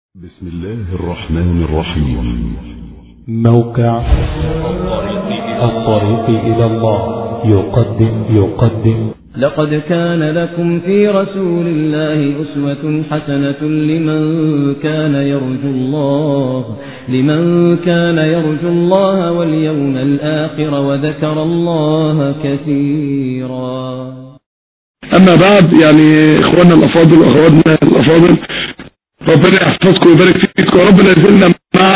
بسم الله الرحمن الرحيم موقع الطريق إلى الله يقدم يقدم لقد كان لكم في رسول الله أسوة حسنة لمن كان يرجو الله لمن كان يرجو الله واليوم الآخر وذكر الله كثيرا أما بعد يعني إخواننا الأفاضل وأخواتنا الأفاضل ربنا يحفظكم ويبارك فيكم يا رب لا زلنا مع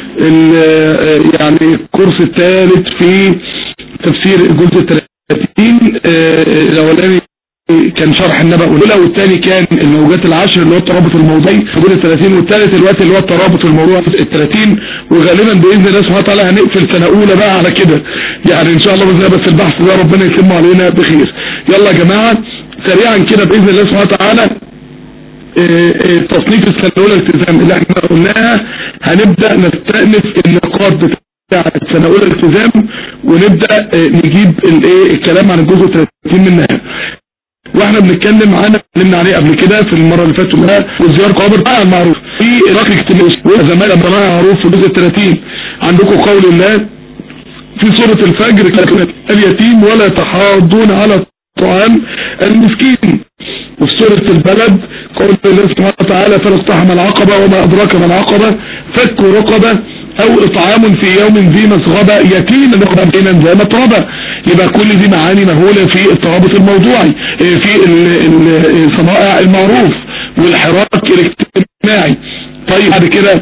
ال- يعني الكورس الثالث في تفسير الجزء 30 آه، الأولاني كان شرح النبأ الأولى والثاني كان الموجات العشر اللي هو الترابط الموضعي في الجزء 30 والثالث الوقت اللي هو الترابط الموضوع ال 30 وغالبا بإذن الله سبحانه وتعالى هنقفل سنة أولى بقى على كده يعني إن شاء الله بإذن الله بس البحث ده ربنا يتم علينا بخير يلا يا جماعة سريعا كده بإذن الله سبحانه وتعالى تصنيف السنة الأولى الالتزام اللي احنا قلناها هنبدأ نستأنف النقاط بتاعة السنة الأولى الالتزام ونبدأ اه، نجيب الايه الكلام عن الجزء 30 منها واحنا بنتكلم عن اتكلمنا عليه قبل كده في المرة اللي فاتت كلها وزيار قابر بقى المعروف في إراق اجتماعي وزمان أبناء معروف في الجزء 30 عندكم قول الله في سورة الفجر كلمة اليتيم ولا تحاضون على طعام المسكين وفي سورة البلد قول الله سبحانه وتعالى فلا اقتحم العقبة وما أدراك ما العقبة فك رقبة أو إطعام في يوم ذي مسغبة يتيما بينا ذا متربة يبقى كل دي معاني مهولة في الترابط الموضوعي إيه، في ال- ال- صنائع المعروف والحراك الاجتماعي طيب بعد كده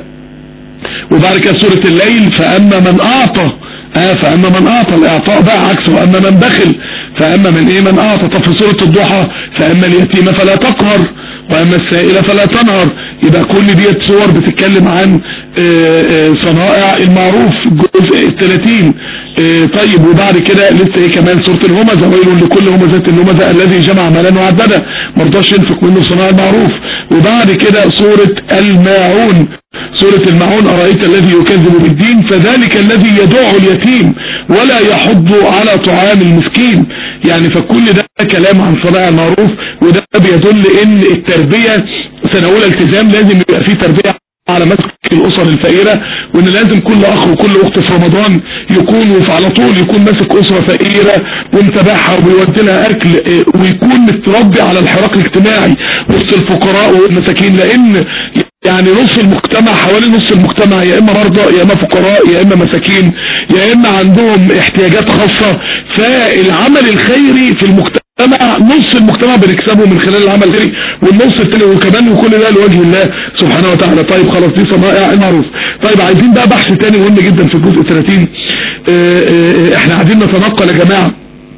وبعد كده سورة الليل فأما من أعطى آه فأما من أعطى الإعطاء بقى عكسه وأما من بخل فأما من إيه من أعطى طب في سورة الضحى فأما اليتيم فلا تقهر وأما السائل فلا تنهر يبقى كل ديت صور بتتكلم عن آه، آه، صنائع المعروف الجزء الثلاثين طيب وبعد كده لسه ايه كمان سورة الهمزة ويل لكل همزة الهمزة الذي جمع مالا وعدده مرضاش ينفق منه صناع المعروف وبعد كده سورة الماعون سورة المعون أرأيت الذي يكذب بالدين فذلك الذي يدع اليتيم ولا يحض على طعام المسكين يعني فكل ده كلام عن صناع المعروف وده بيدل ان التربية سنة اولى التزام لازم يبقى فيه تربية على مسك الاسر الفقيرة وان لازم كل اخ وكل اخت في رمضان يكون على طول يكون ماسك اسرة فقيرة ومتابعها وبيودي لها اكل إيه، ويكون متربي على الحراك الاجتماعي وسط الفقراء والمساكين لان يعني نص المجتمع حوالي نص المجتمع يا اما مرضى يا اما فقراء يا اما مساكين يا اما عندهم احتياجات خاصة فالعمل الخيري في المجتمع نص المجتمع بنكسبه من خلال العمل الخيري والنص التاني وكمان وكل ده لوجه الله سبحانه وتعالى طيب خلاص دي صنائع المعروف طيب عايزين بقى بحث تاني مهم جدا في الجزء 30 اه، اه، اه، احنا قاعدين نتنقل يا جماعه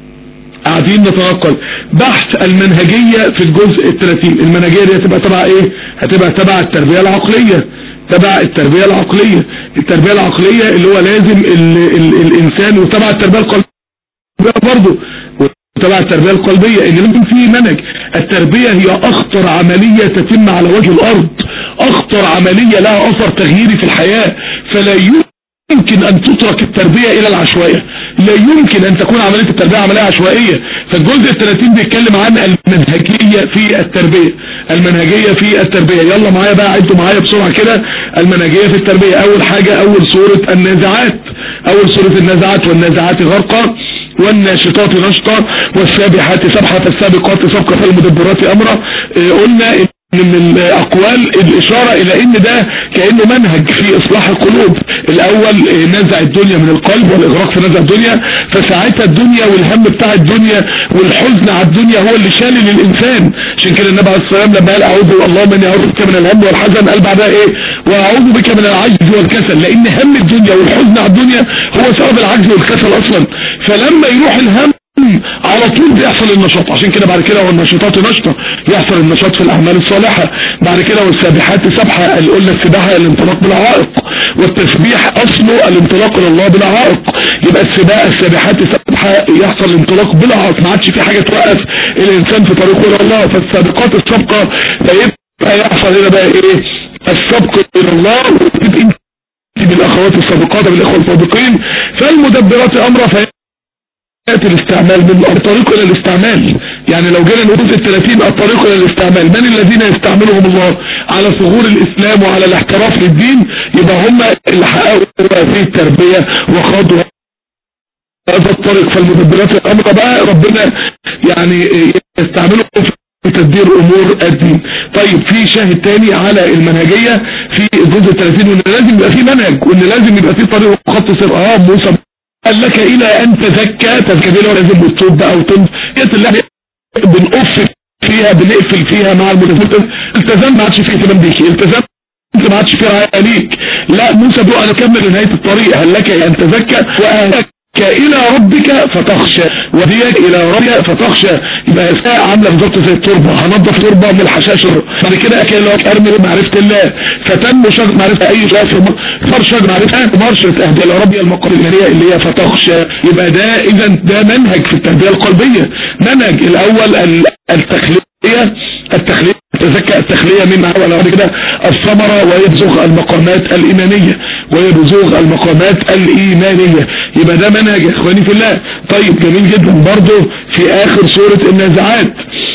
قاعدين نتنقل بحث المنهجية في الجزء الثلاثين المنهجية دي هتبقى تبع ايه هتبقى تبع التربية العقلية تبع التربية العقلية التربية العقلية اللي هو لازم ال ال الانسان وتبع التربية القلبية برضه وتبع التربية القلبية ان لازم في منهج التربية هي اخطر عملية تتم على وجه الارض اخطر عملية لها اثر تغييري في الحياة فلا يمكن ان تترك التربية الى العشوائية لا يمكن ان تكون عملية التربية عملية عشوائية فالجزء الثلاثين بيتكلم عن المنهجية في التربية المنهجية في التربية يلا معايا بقى عدوا معايا بسرعة كده المنهجية في التربية اول حاجة اول سورة النازعات اول سورة النازعات والنازعات غرقا والناشطات نشطا والسابحات سبحة السابقات سبقة فالمدبرات امرا إيه، قلنا إن من الاقوال الاشارة الى ان ده كأنه منهج في اصلاح القلوب الاول إيه، نزع الدنيا من القلب والاغراق في نزع الدنيا فساعتها الدنيا والهم بتاع الدنيا والحزن على الدنيا هو اللي شالل الانسان عشان كده النبي عليه الصلاه والسلام لما قال اعوذ اللهم اني اعوذ بك من الهم والحزن قال بعدها ايه واعوذ بك من العجز والكسل لان هم الدنيا والحزن على الدنيا هو سبب العجز والكسل اصلا فلما يروح الهم على طول بيحصل النشاط عشان كده بعد كده والنشاطات نشطة يحصل النشاط في الأعمال الصالحة بعد كده والسابحات سبحة اللي قلنا السباحة الانطلاق بالعائق والتسبيح أصله الانطلاق إلى الله بالعائق يبقى السباحة السابحات سبحة يحصل الانطلاق بالعائق ما عادش في حاجة توقف الإنسان في طريقه إلى الله فالسابقات السابقة فيبقى يحصل هنا بقى إيه السبق إلى الله وتبقى انت بالأخوات السابقات بالإخوة السابقين فالمدبرات أمر في يأتي الاستعمال من طريق الى الاستعمال يعني لو جينا نقول ال 30 الطريق الى الاستعمال من الذين يستعملهم الله على ثغور الاسلام وعلى الاحتراف للدين يبقى هم اللي حققوا هذه التربيه وخاضوا هذا الطريق فالمدبرات الامر بقى ربنا يعني يستعملهم في تدبير امور الدين طيب في شاهد تاني على المنهجية في الجزء 30 وان لازم يبقى في منهج وان لازم يبقى في طريق وخط سير اه موسى قال لك الى ان تزكى تزكى دي لازم بالتوب بقى وتنف اللي احنا بنقف فيها بنقفل فيها مع الملتزم التزام ما عادش فيه اهتمام بيكي التزام انت ما عادش فيه رعايه ليك لا موسى بيقول انا اكمل لنهايه الطريق هل لك ان تزكى واهلك الى ربك فتخشى وديك الى ربك فتخشى يبقى الساعة عاملة بالظبط زي التربة هنضف تربة من الحشاش بعد كده اكل لك ارمي معرفة الله فتنمو شجر معرفة اي شجر فر شجر معرفة مرشة اهدي الى ربي المقام المالية اللي هي فتخشى يبقى ده اذا ده منهج في التربية القلبية منهج الاول التخلية التخلية تزكى التخلية من أول بعد كده الثمرة ويبزغ المقامات الإيمانية ويبزغ المقامات الإيمانية يبقى ده منهج يا إخواني في الله طيب جميل جدا برضه في آخر سورة النازعات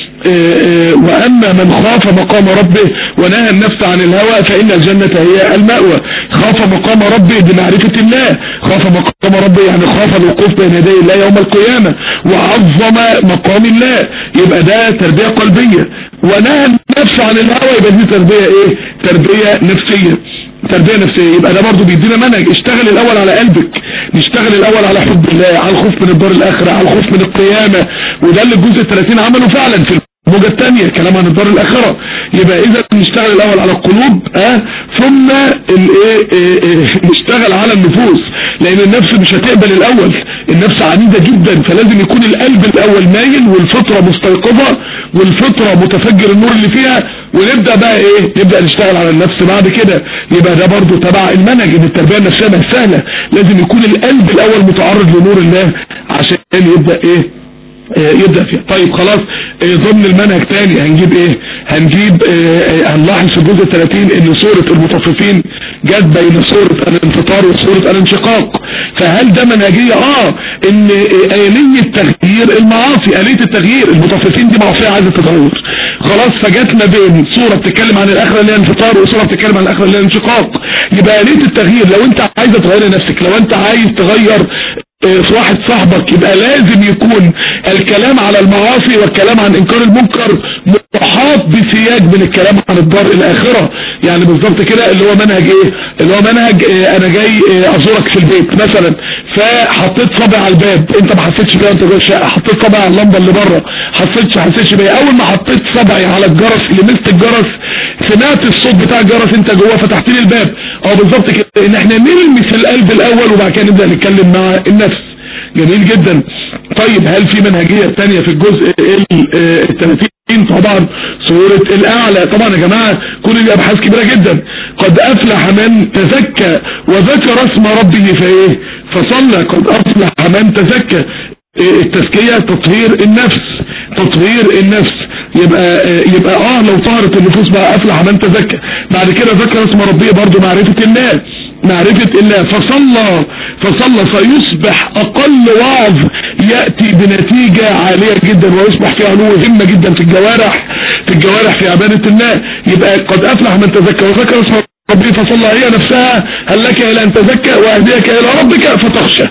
وأما من خاف مقام ربه ونهى النفس عن الهوى فإن الجنة هي المأوى خاف مقام ربه بمعرفة الله خاف مقام ربه يعني خاف الوقوف بين يدي الله يوم القيامة وعظم مقام الله يبقى ده تربية قلبية ونهى النفس عن الهوى يبقى دي تربية ايه تربية نفسية تربية نفسية يبقى ده برضو بيدينا منهج اشتغل الاول على قلبك نشتغل الاول على حب الله على الخوف من الدار الاخرة على الخوف من القيامة وده اللي الجزء 30 عمله فعلا في الموجة الثانية كلام عن الدار الاخرة يبقى اذا نشتغل الاول على القلوب اه ثم الايه اه اه نشتغل على النفوس لان النفس مش هتقبل الاول النفس عنيدة جدا فلازم يكون القلب الاول مايل والفطرة مستيقظة والفطرة متفجر النور اللي فيها ونبدأ بقى ايه نبدأ نشتغل على النفس بعد كده يبقى ده برضو تبع المنهج ان التربية النفسية مش سهلة لازم يكون القلب الاول متعرض لنور الله عشان يبدأ ايه يبدأ فيها طيب خلاص ضمن المنهج تاني هنجيب ايه هنجيب اه هنلاحظ في الجزء 30 ان سورة المطففين جت بين سورة الانفطار وسورة الانشقاق فهل ده منهجية اه ان آلية تغيير المعاصي آلية التغيير المطففين دي معصية عايزة تتغير خلاص فجت ما بين سورة بتتكلم عن الاخرة اللي هي انفطار وسورة بتتكلم عن الاخرة اللي هي انشقاق يبقى آلية التغيير لو انت عايزة تغير نفسك لو انت عايز تغير في واحد صاحبك يبقى لازم يكون الكلام على المعاصي والكلام عن انكار المنكر محاط بسياج من الكلام عن الدار الاخرة يعني بالظبط كده اللي هو منهج ايه اللي هو منهج إيه انا جاي إيه ازورك في البيت مثلا فحطيت صبع على الباب انت ما حسيتش بيها انت جوه الشقه حطيت صبع على اللمبه اللي بره حسيتش حسيتش بيها اول ما حطيت صبعي على الجرس لمست الجرس سمعت الصوت بتاع الجرس انت جوه فتحت لي الباب اه بالظبط كده ان احنا نلمس القلب الاول وبعد كده نبدا نتكلم مع النفس جميل جدا طيب هل في منهجية تانية في الجزء ال 30 طبعا سورة الاعلى طبعا يا جماعة كل دي ابحاث كبيرة جدا قد افلح من تزكى وذكر اسم ربه فايه فصلى قد افلح من تزكى التزكية تطهير النفس تطهير النفس يبقى يبقى اه لو طهرت النفوس بقى افلح من تزكى بعد كده ذكر اسم ربه برضو معرفة الله معرفة الله فصلى فصلى فيصبح اقل وعظ يأتي بنتيجة عالية جدا ويصبح فيها علو همة جدا في الجوارح في الجوارح في عبادة الله يبقى قد افلح من تزكى وذكر اسم ربه فصلى هي نفسها هل لك الى ان تزكى واهديك الى ربك فتخشى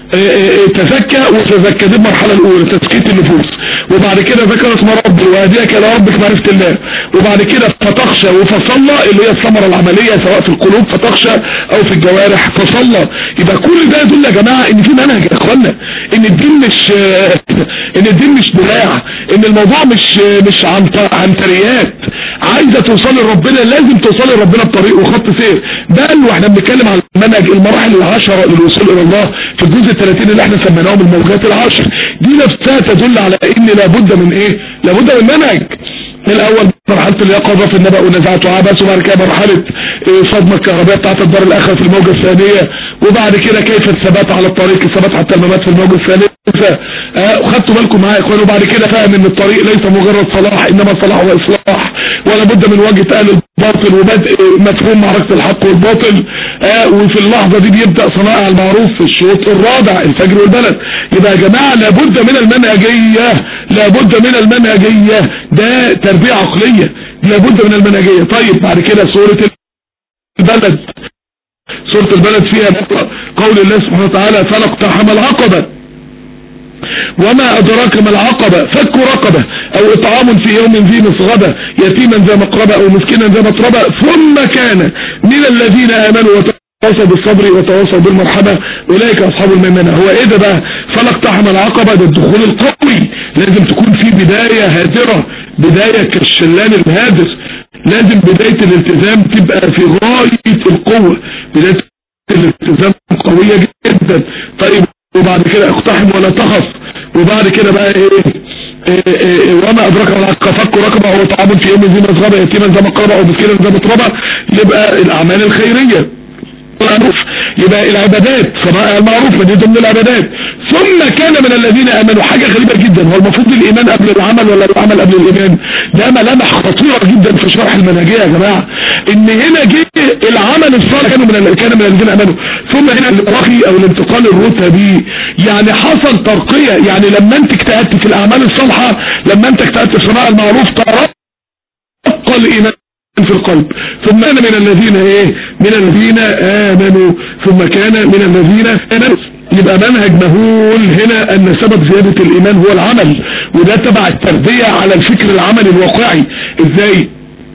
تزكى وتزكى دي المرحلة الاولى تزكية النفوس وبعد كده ذكر اسم ربي وهديك الى ربك معرفة الله وبعد كده فتخشى وفصلى اللي هي الثمرة العملية سواء في القلوب فتخشى او في الجوارح فصلى يبقى كل ده يدل يا جماعة ان في منهج يا اخوانا ان الدين مش ان الدين مش دراع ان الموضوع مش مش عن عنتريات عايزة توصل لربنا لازم توصل لربنا بطريق وخط سير بل واحنا بنتكلم عن المنهج المراحل العشرة للوصول الى الله في الجزء الثلاثين اللي احنا سميناهم الموجات العشر دي نفسها تدل على ان لابد من ايه لابد من منهج الاول مرحلة اليقظة في النبأ ونزعته عباس وبعد كده مرحلة صدمة الكهربائية بتاعت الدار الاخرة في الموجة الثانية وبعد كده كيف الثبات على الطريق الثبات حتى الممات في الموجة الثالثة اه وخدتوا بالكم معايا يا اخوان وبعد كده فاهم ان الطريق ليس مجرد صلاح انما صلاح واصلاح ولا بد من واجهة اهل الباطل وبدء مفهوم معركة الحق والباطل آه وفي اللحظة دي بيبدأ صنائع المعروف في الشوط الرابع الفجر والبلد يبقى يا جماعة لابد من المنهجية لابد من المنهجية ده تربية عقلية لابد من المنهجية طيب بعد كده سورة البلد سورة البلد فيها قول الله سبحانه وتعالى فلقتحم العقبة وما أدراك ما العقبة فك رقبة أو إطعام في يوم ذي مسغبة يتيما ذا مقربة أو مسكينا ذا مطربة ثم كان من الذين آمنوا وتواصوا بالصبر وتواصوا بالمرحبة أولئك أصحاب الميمنة هو إيه ده بقى فلقتحم العقبة ده الدخول القوي لازم تكون في بداية هادرة بداية كالشلال الهادر لازم بداية الالتزام تبقى في غاية القوة بداية الالتزام قوية جدا طيب وبعد كده اقتحم ولا تخف وبعد كده بقى ايه, إيه, إيه وما ادراك ما العقبة فك ركبه او طعام في يوم ذي مسغبه يتيما ذا مقربه او مسكينا ذا مطربه يبقى الاعمال الخيريه المعروف يبقى العبادات صنائع المعروف دي ضمن العبادات ثم كان من الذين امنوا حاجة غريبة جدا هو المفروض الايمان قبل العمل ولا العمل قبل الايمان ده ملامح خطيرة جدا في شرح المنهجية يا جماعة ان هنا جه العمل الصالح كانوا من كان من الذين امنوا ثم هنا الترقي او الانتقال الرتبي يعني حصل ترقية يعني لما انت اجتهدت في الاعمال الصالحة لما انت اجتهدت في صناعة المعروف ترقى الايمان في القلب ثم كان من الذين ايه من الذين امنوا ثم كان من الذين امنوا يبقى منهج مهول هنا ان سبب زيادة الايمان هو العمل وده تبع التربية على الفكر العملي الواقعي ازاي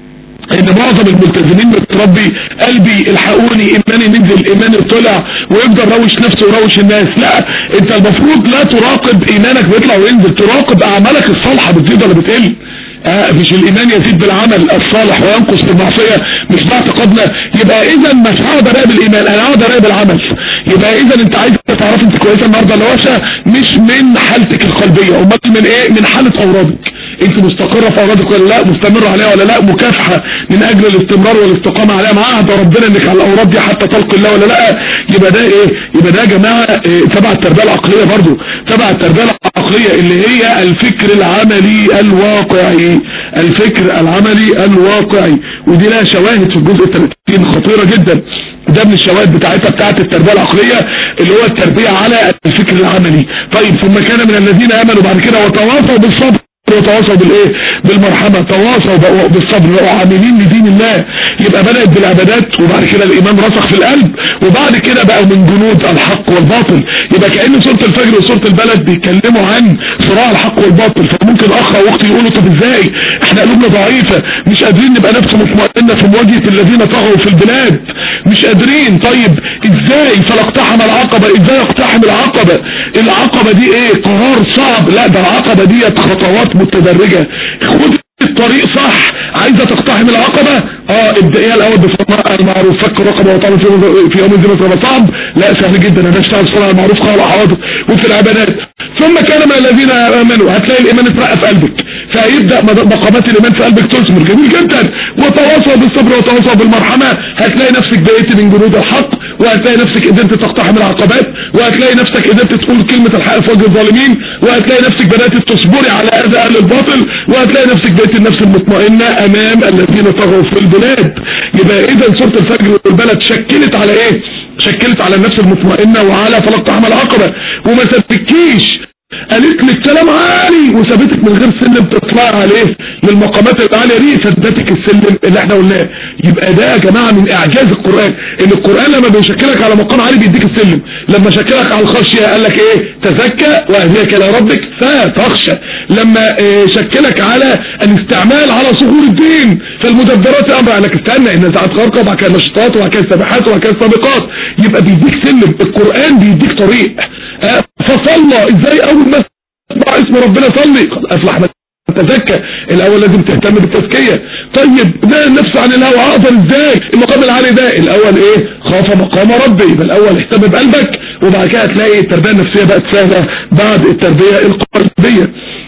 ان معظم الملتزمين متربي قلبي الحقوني ايماني نزل ايماني طلع ويفضل روش نفسه وروش الناس لا انت المفروض لا تراقب ايمانك بيطلع وينزل تراقب اعمالك الصالحة بتزيد ولا بتقل آه مش الايمان يزيد بالعمل الصالح وينقص بالمعصية مش ده اعتقادنا يبقى اذا مش هقعد اراقب الايمان انا هقعد اراقب العمل يبقى اذا انت عايز تعرف انت كويسه النهارده ولا وحشه مش من حالتك القلبيه امال من ايه من حاله اورادك انت مستقرة في اورادك ولا لا مستمر عليها ولا لا مكافحة من اجل الاستمرار والاستقامة عليها معاهد ربنا انك على الاوراد دي حتى تلقي الله ولا لا يبقى ده ايه يبقى ده يا جماعة إيه تبع التربية العقلية برضو تبع التربية العقلية اللي هي الفكر العملي الواقعي الفكر العملي الواقعي ودي لها شواهد في الجزء 30 خطيرة جدا ده من الشواهد بتاعتها بتاعت التربية العقلية اللي هو التربية على الفكر العملي طيب ثم كان من الذين امنوا بعد كده وتواصوا بالصبر وتواصوا بالايه بالمرحمة تواصوا بالصبر بقوا عاملين لدين الله يبقى بدأت بالعبادات وبعد كده الايمان رسخ في القلب وبعد كده بقوا من جنود الحق والباطل يبقى كأن سورة الفجر وسورة البلد بيتكلموا عن صراع الحق والباطل فممكن اخ او اختي يقولوا طب ازاي احنا قلوبنا ضعيفة مش قادرين نبقى نفس مطمئنة في مواجهة الذين طغوا في البلاد مش قادرين طيب ازاي فلاقتحم العقبة ازاي اقتحم العقبة العقبة دي ايه قرار صعب لا ده العقبة دي خطوات متدرجة خد الطريق صح عايزة تقتحم العقبة اه ابدأيها الاول بصناعة المعروف فك رقبة وطالب في يوم الزمن مثلا صعب لا سهل جدا انا اشتغل صناعة المعروف قال حاضر وفي العبادات ثم كان من الذين امنوا هتلاقي الايمان اترقى في قلبك فهيبدأ مقامات الايمان في قلبك تثمر جميل جدا وتواصل بالصبر وتواصل بالمرحمة هتلاقي نفسك بقيت من جنود الحق وهتلاقي نفسك قدرت تقتحم العقبات وهتلاقي نفسك قدرت تقول كلمة الحق في وجه الظالمين وهتلاقي نفسك بدأت تصبري على اذى اهل الباطل وهتلاقي نفسك بقيت النفس المطمئنة امام الذين طغوا في البلاد يبقى اذا سورة الفجر والبلد شكلت على ايه شكلت على النفس المطمئنة وعلى فلقتحم العقبة وما سبتكيش قالت لك كلام عالي وثبتك من غير سلم تطلع عليه للمقامات العالية دي ثبتك السلم اللي احنا قلناه يبقى ده يا جماعة من اعجاز القرآن ان القرآن لما بيشكلك على مقام عالي بيديك السلم لما شكلك على الخشية قال لك ايه تزكى واهديك الى ربك فتخشى لما اه شكلك على الاستعمال على صخور الدين فالمدبرات امر قال لك استنى ان ساعات غرقة وبعد كده نشطات وبعد كده سباحات وبعد كده سابقات يبقى بيديك سلم القرآن بيديك طريق اه فصلى ازاي اول ما اسمع اسم ربنا صلي افلح من تزكى الاول لازم تهتم بالتزكية طيب ده النفس عن الهوى اقدر ازاي المقام العالي ده الاول ايه خاف مقام ربي يبقى الاول اهتم بقلبك وبعد كده هتلاقي التربية النفسية بقت سهلة بعد التربية القلبية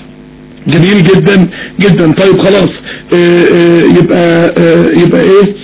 جميل جدا جدا طيب خلاص اه اه يبقى اه يبقى ايه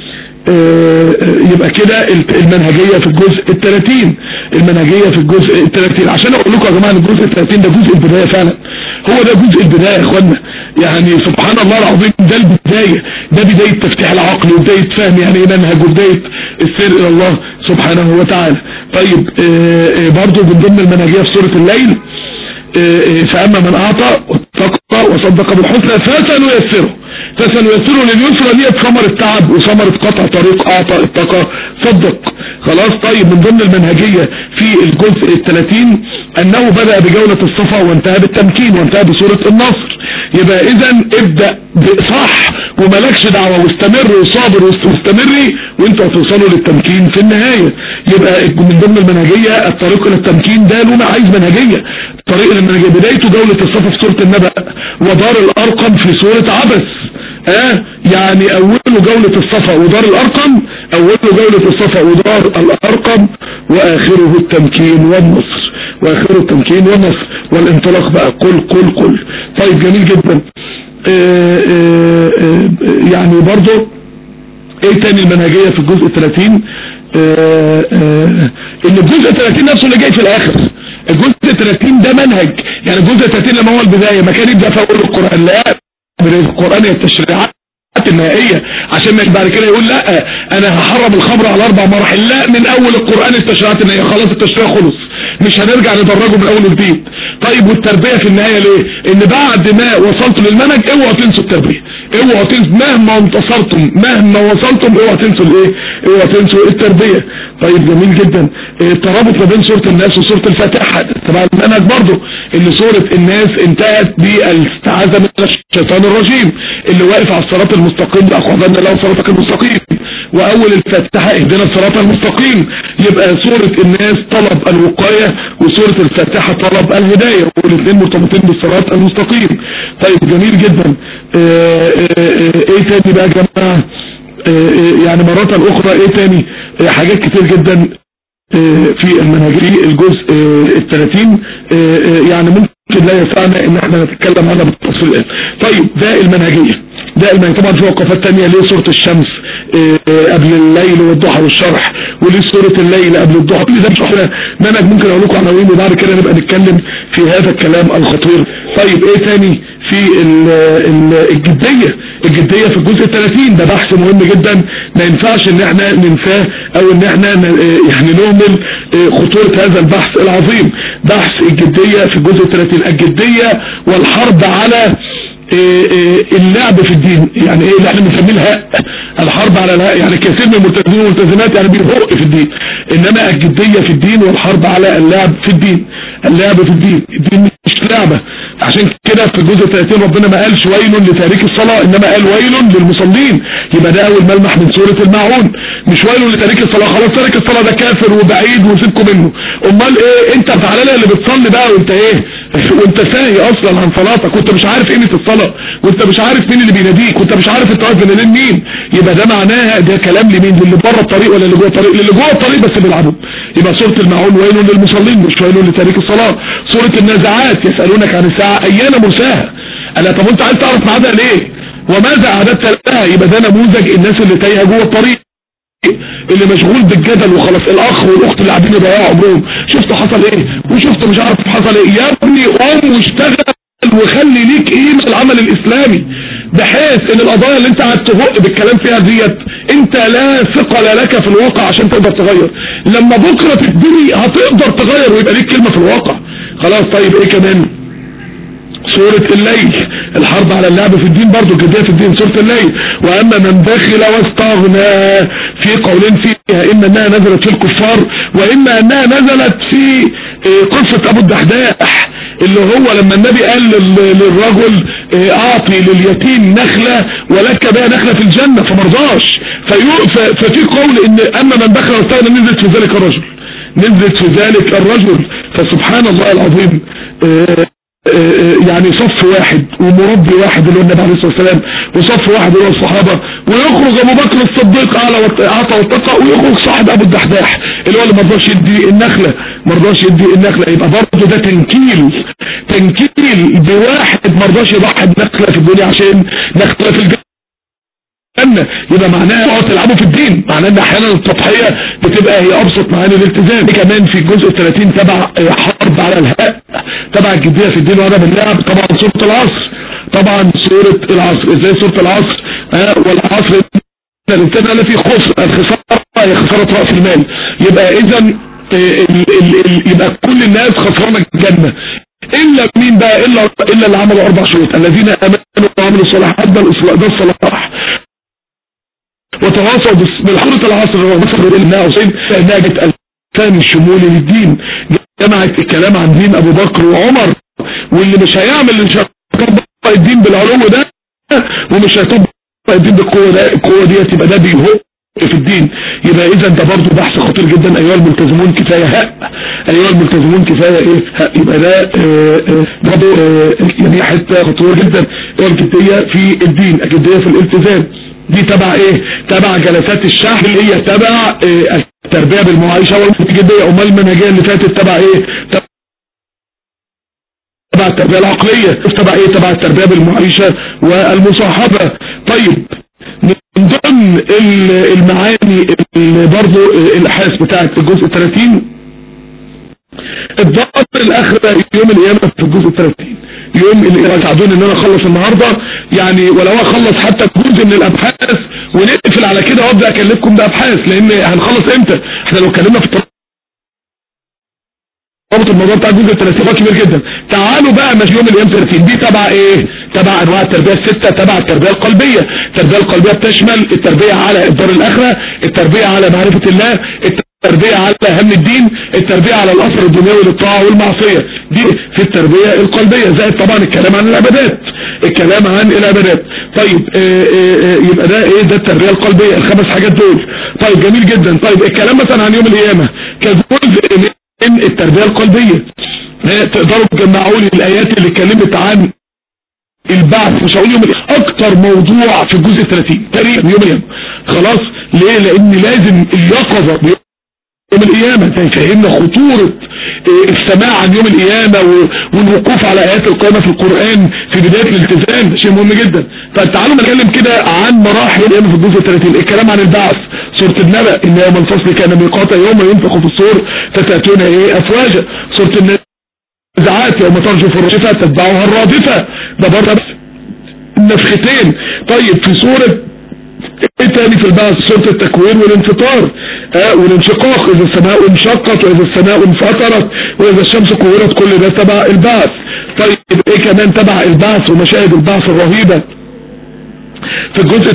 يبقى كده المنهجية في الجزء الثلاثين المنهجية في الجزء الثلاثين عشان اقول لكم يا جماعة ان الجزء الثلاثين ده جزء البداية فعلا هو ده جزء البداية يا اخوانا يعني سبحان الله العظيم ده البداية ده بداية تفتيح العقل وبداية فهم يعني ايه منهج وبداية السير الى الله سبحانه وتعالى طيب آه، آه، برضو من ضمن المنهجية في سورة الليل آه، آه، فأما من أعطى واتقى وصدق بالحسنى فسنيسره فسنيسره لليسرى ديت ثمر التعب وثمرة قطع طريق أعطى اتقى صدق خلاص طيب من ضمن المنهجية في الجزء الثلاثين أنه بدأ بجولة الصفا وانتهى بالتمكين وانتهى بسورة النصر يبقى إذا ابدأ بصح وملكش دعوة واستمر وصابر واستمري وانت هتوصلوا للتمكين في النهاية يبقى من ضمن المنهجية الطريق الى التمكين ده لونه عايز منهجية طريق المنهجية بدايته جولة الصفا في سورة النبأ ودار الارقم في سورة عبس اه يعني اوله جولة الصفا ودار الارقم اوله جولة الصفا ودار الارقم واخره التمكين والنصر واخره التمكين والنصر والانطلاق بقى قل قل قل طيب جميل جدا آه آه آه يعني برضو ايه تاني المنهجية في الجزء 30 آه آه ان الجزء 30 نفسه اللي جاي في الاخر الجزء 30 ده منهج يعني الجزء 30 لما هو البداية ما كان يبدأ في اول القرآن لا القرآن هي التشريعات النهائية عشان ما بعد كده يقول لا انا هحرم الخمر على اربع مراحل لا من اول القرآن التشريعات النهائية خلاص التشريع خلص مش هنرجع ندرجه من اول وجديد طيب والتربية في النهاية ليه ان بعد ما وصلتوا للمنهج اوعوا تنسوا التربية اوعوا تنسوا مهما انتصرتم مهما وصلتم اوعوا تنسوا الايه اوعوا تنسوا التربية طيب جميل جدا الترابط ما بين سورة الناس وسورة الفاتحة تبع المنهج برضه ان سورة الناس انتهت بالاستعاذة من الشيطان الرجيم اللي واقف على الصراط المستقيم لأخوضنا له صراطك المستقيم واول الفاتحة اهدنا الصراط المستقيم يبقى سورة الناس طلب الوقاية وسورة الفاتحة طلب الهداية والاثنين مرتبطين بالصراط المستقيم طيب جميل جدا اه اه اه ايه تاني بقى يا جماعة يعني مرة اخرى ايه تاني حاجات كتير جدا في المنهجية الجزء الثلاثين يعني ممكن لا يسعنا ان احنا نتكلم عنها بالتفصيل الان طيب ده المنهجية ده المنهجية طبعا في وقفات تانية ليه سورة الشمس قبل الليل والضحى والشرح وليه سورة الليل قبل الضحى كل ده بشرح لنا منهج ممكن اقول لكم عناوين وبعد كده نبقى نتكلم في هذا الكلام الخطير طيب ايه تاني في ال ال الجدية الجدية في الجزء الثلاثين ده بحث مهم جدا ما ينفعش ان احنا ننساه او ان احنا يعني نهمل خطورة هذا البحث العظيم بحث الجدية في الجزء الثلاثين الجدية والحرب على اللعب في الدين يعني ايه اللي احنا بنسميه الهاء الحرب على الهاء يعني كثير من الملتزمين والملتزمات يعني بيهرق في الدين انما الجدية في الدين والحرب على اللعب في الدين اللعب في الدين الدين مش لعبة عشان كده في الجزء 30 ربنا ما قالش ويل لتارك الصلاة انما قال ويل للمصلين يبقى ده اول ملمح من سورة الماعون مش ويل لتارك الصلاة خلاص تارك الصلاة ده كافر وبعيد وسيبكم منه امال ايه انت بتعالى اللي بتصلي بقى وانت ايه وانت ساهي اصلا عن صلاتك وانت مش عارف قيمة الصلاة وانت مش عارف مين اللي بيناديك وانت مش عارف انت واقف بين مين يبقى ده معناها ده كلام لمين للي بره الطريق ولا اللي جوه الطريق للي جوه الطريق بس بيلعبوا يبقى سورة المعون ويل للمصلين مش ويل لتارك الصلاة سورة النازعات يسألونك عن الساعة ايان مرساها انا طب انت عايز تعرف ميعادها ليه وماذا اعددت لها يبقى ده نموذج الناس اللي تايهه جوه الطريق اللي مشغول بالجدل وخلاص الاخ والاخت اللي قاعدين يضيعوا عمرهم شفت حصل ايه وشفت مش عارف حصل ايه يا ابني قوم واشتغل وخلي ليك قيمه العمل الاسلامي بحيث ان القضايا اللي انت قاعد تهق بالكلام فيها ديت انت لا ثقل لك في الواقع عشان تقدر تغير لما بكره تبتدي هتقدر تغير ويبقى ليك كلمه في الواقع خلاص طيب ايه كمان سورة الليل الحرب على اللعب في الدين برضو الجدية في الدين سورة الليل واما من بخل واستغنى في قولين فيها اما انها نزلت في الكفار واما انها نزلت في قصة ابو الدحداح اللي هو لما النبي قال للرجل اعطي لليتيم نخلة ولك بها نخلة في الجنة فمرضاش ففي قول ان اما من بخل واستغنى نزلت في ذلك الرجل نزلت في ذلك الرجل فسبحان الله العظيم يعني صف واحد ومربي واحد اللي هو النبي عليه الصلاه والسلام وصف واحد اللي هو الصحابه ويخرج ابو بكر الصديق اعلى اعطى واتقى ويخرج صاحب ابو الدحداح اللي هو اللي ما رضاش يدي النخله ما رضاش يدي النخله يبقى برضه ده تنكيل تنكيل بواحد ما رضاش يضحي بنخله في الدنيا عشان نخله في الجنه الجنة يبقى معناها اقعد تلعبوا في الدين معناه ان احيانا التضحية بتبقى هي ابسط معاني الالتزام كمان في الجزء 30 تبع حرب على الهاء تبع الجدية في الدين وعدم اللعب طبعا سورة العصر طبعا سورة العصر ازاي سورة العصر ها والعصر الانسان الذي في خسر الخسارة هي خسارة رأس المال يبقى اذا يبقى كل الناس خسرانة الجنة الا مين بقى الا الا اللي عملوا اربع شروط الذين امنوا وعملوا الصالحات ده ده الصلاح وتواصوا بالحرة العصر ومصر الإلماء وصين لأنها جت الثاني الشمولي للدين جمعت الكلام عن دين أبو بكر وعمر واللي مش هيعمل اللي مش هيطبق الدين بالعلو ده ومش هيطبق الدين بالقوة ده القوة دي يبقى ده بيهق في الدين يبقى اذا ده برضه بحث خطير جدا ايها الملتزمون كفاية هاء ايها الملتزمون كفاية ايه هاء يبقى ده برضه يعني حتة خطيرة جدا الجدية في الدين الجدية في الالتزام دي تبع ايه تبع جلسات الشحن اللي هي تبع إيه التربية بالمعايشة والجدية امال المنهجية اللي فاتت تبع ايه تبع التربية العقلية تبع ايه تبع التربية بالمعايشة والمصاحبة طيب من ضمن المعاني اللي برضو الابحاث بتاعت الجزء 30 الضغط الاخرة يوم القيامة في الجزء 30 يوم اللي يساعدوني ان انا اخلص النهاردة يعني ولو اخلص حتى جزء من الابحاث ونقفل على كده وابدا اكلفكم بابحاث لان هنخلص امتى احنا لو اتكلمنا في رابط الموضوع بتاع الجزء 30 كبير جدا تعالوا بقى مش يوم الايام 30 دي تبع ايه تبع انواع التربيه السته تبع التربيه القلبيه التربيه القلبيه بتشمل التربيه على الدار الاخره التربيه على معرفه الله التربيه على هم الدين التربيه على الاثر الدنيوي للطاعه والمعصيه دي في التربيه القلبيه زائد طبعا الكلام عن العبادات الكلام عن العبادات طيب آآ آآ يبقى ده ايه ده التربيه القلبيه الخمس حاجات دول طيب جميل جدا طيب الكلام مثلا عن يوم القيامه كجزء من التربيه القلبيه تقدروا تجمعوا لي الايات اللي اتكلمت عن البعث مش هقول يوم اكتر موضوع في الجزء 30 تقريبا يوم القيامه خلاص ليه لان لازم اليقظه يوم القيامة فيفهمنا خطورة السماع عن يوم القيامة والوقوف على آيات القيامة في القرآن في بداية الالتزام شيء مهم جدا فتعالوا نتكلم كده عن مراحل القيامة في الجزء 30 الكلام عن البعث سورة النبأ إن يوم الفصل كان ميقاتا يوم ينفخ في الصور فتأتون إيه أفواجا سورة النزعات يوم ترجف الرجفة تتبعها الرادفة ده بره النفختين طيب في سورة ايه تاني في البعث سورة التكوين والانفطار اه والانشقاق اذا السماء انشقت واذا السماء انفطرت واذا الشمس كورت كل ده تبع البعث طيب ايه كمان تبع البعث ومشاهد البعث الرهيبة في الجزء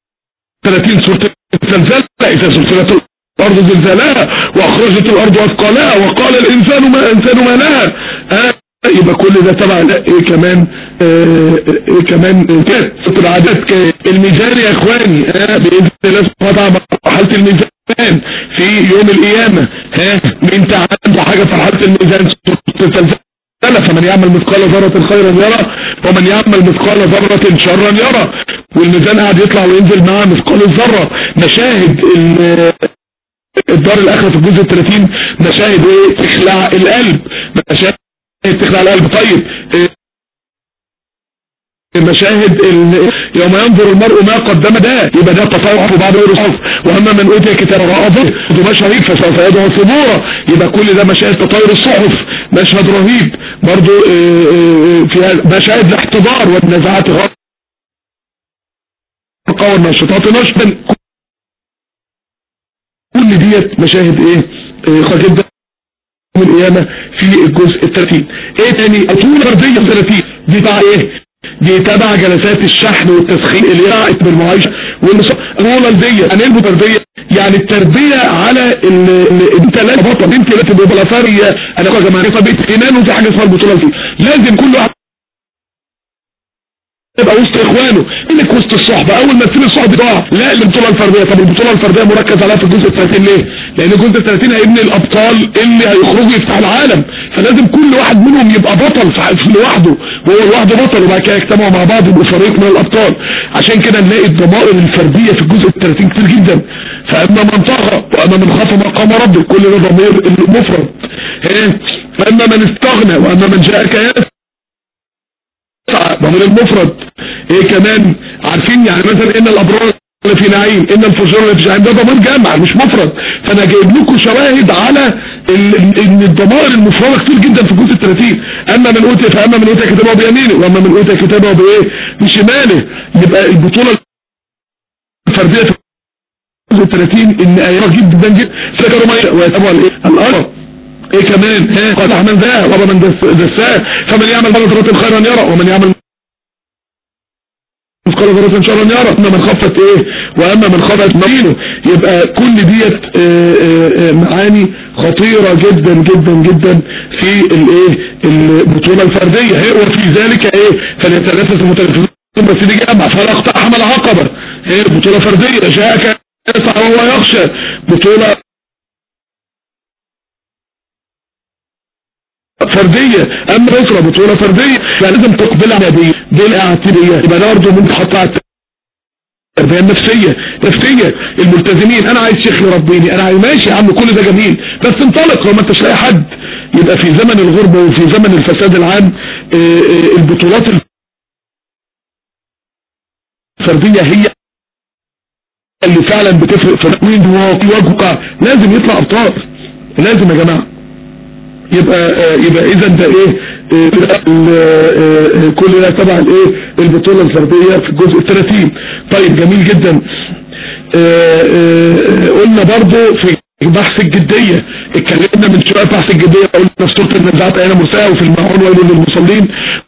30 سورة الزلزال اذا زلزلت الارض زلزالها واخرجت الارض اثقالها وقال الانسان ما انسان ما لها اه يبقى كل ده تبع ايه كمان اه ايه كمان كده ست العادات الميزان يا اخواني اه باذن الله سبحانه مرحله الميزان في يوم القيامه ها مين عنده حاجه في مرحله الميزان الزلزال فمن يعمل مثقال ذرة خيرا يرى ومن يعمل مثقال ذرة شرا يرى والميزان قاعد يطلع وينزل معاه مثقال الذرة مشاهد الدار الاخرة في الجزء 30 مشاهد ايه تخلع القلب مشاهد تخلع القلب طيب مشاهد يوم ينظر المرء ما قدم ده يبقى ده تطوع في بعض غير الصف واما من اوتي كتاب رأضه ده مشاهد فسوف يدعو ثبورا يبقى كل ده مشاهد تطاير الصحف مشهد رهيب برضو في مشاهد الاحتضار والنزعات غرقا والنشطات نشطا كل ديت مشاهد ايه خارج جدا من القيامة في الجزء الثلاثين ايه تاني اطول غربية 30 دي تبع ايه دي تبع جلسات الشحن والتسخين اللي راعت بالمعايشة والمصارولة دي هنلبو تربية يعني التربية على انت لا بطل انت لا تبقى بلافارية انا يا جماعة بيت ايمان وفي حاجة اسمها البطولة دي لازم كل واحد يبقى وسط اخوانه انك وسط الصحبة اول ما تسيب الصحبة ضاع لا البطولة الفردية طب البطولة الفردية مركز عليها في الجزء الثلاثين ليه لان الجزء الثلاثين هيبني الابطال اللي هيخرجوا يفتح العالم فلازم كل واحد منهم يبقى بطل في لوحده وهو لوحده بطل وبعد كده يجتمعوا مع بعض يبقوا فريق من الابطال عشان كده نلاقي الضمائر الفردية في الجزء الثلاثين كتير جدا فاما من طغى واما من خاف مقام ربه كل ده ضمير المفرد فاما من استغنى واما من جاءك يسعى ضمير المفرد ايه كمان عارفين يعني مثلا ان الابرار في نعيم ان الفجار اللي في جهنم ده ضمير جامع مش مفرد فانا جايب لكم شواهد على ال- ان الضمائر المفردة كتير جدا في الجزء 30 اما من اوتي فاما من اوتي كتابه بيمينه واما من اوتي كتابه بايه بشماله يبقى البطولة الفردية في الجزء 30 ان ايات جدا جدا سكروا ما يشاء ويتبعوا الايه الارض ايه كمان ها قال من ذا ومن دس- دساه فمن يعمل مثقال ذرة خيرا يرى ومن يعمل مثقال ذرة شرا يرى اما من خفت ايه واما من خفت موازينه يبقى كل ديت آه، آه، آه، معاني خطيرة جدا جدا جدا في الايه البطولة الفردية هي وفي ذلك ايه فليتنافس المتنافسون بس دي جامعة فلا اقتحم العقبة هي بطولة فردية جاءك يسعى وهو يخشى بطولة فردية اما اسرة بطولة فردية فلازم تقبل على دي دي الاعتبارية يبقى ده برضه ممكن تحط على التربية النفسية نفسية الملتزمين انا عايز شيخ يربيني انا عايز ماشي يا عم كل ده جميل بس انطلق لو ما انتش لاقي حد يبقى في زمن الغربة وفي زمن الفساد العام آه، آه، البطولات الفردية هي اللي فعلا بتفرق في تكوين واقع لازم يطلع ابطال لازم يا جماعه يبقى آه، يبقى اذا ده ايه آه، ال- آه، آه، كل ده تبع الايه البطوله الفرديه في الجزء 30 طيب جميل جدا آه، آه، آه، قلنا برضو في بحث الجدية اتكلمنا من شوية في بحث الجدية قلنا في سورة النزعات اين مرساة وفي المعون ويل للمصلين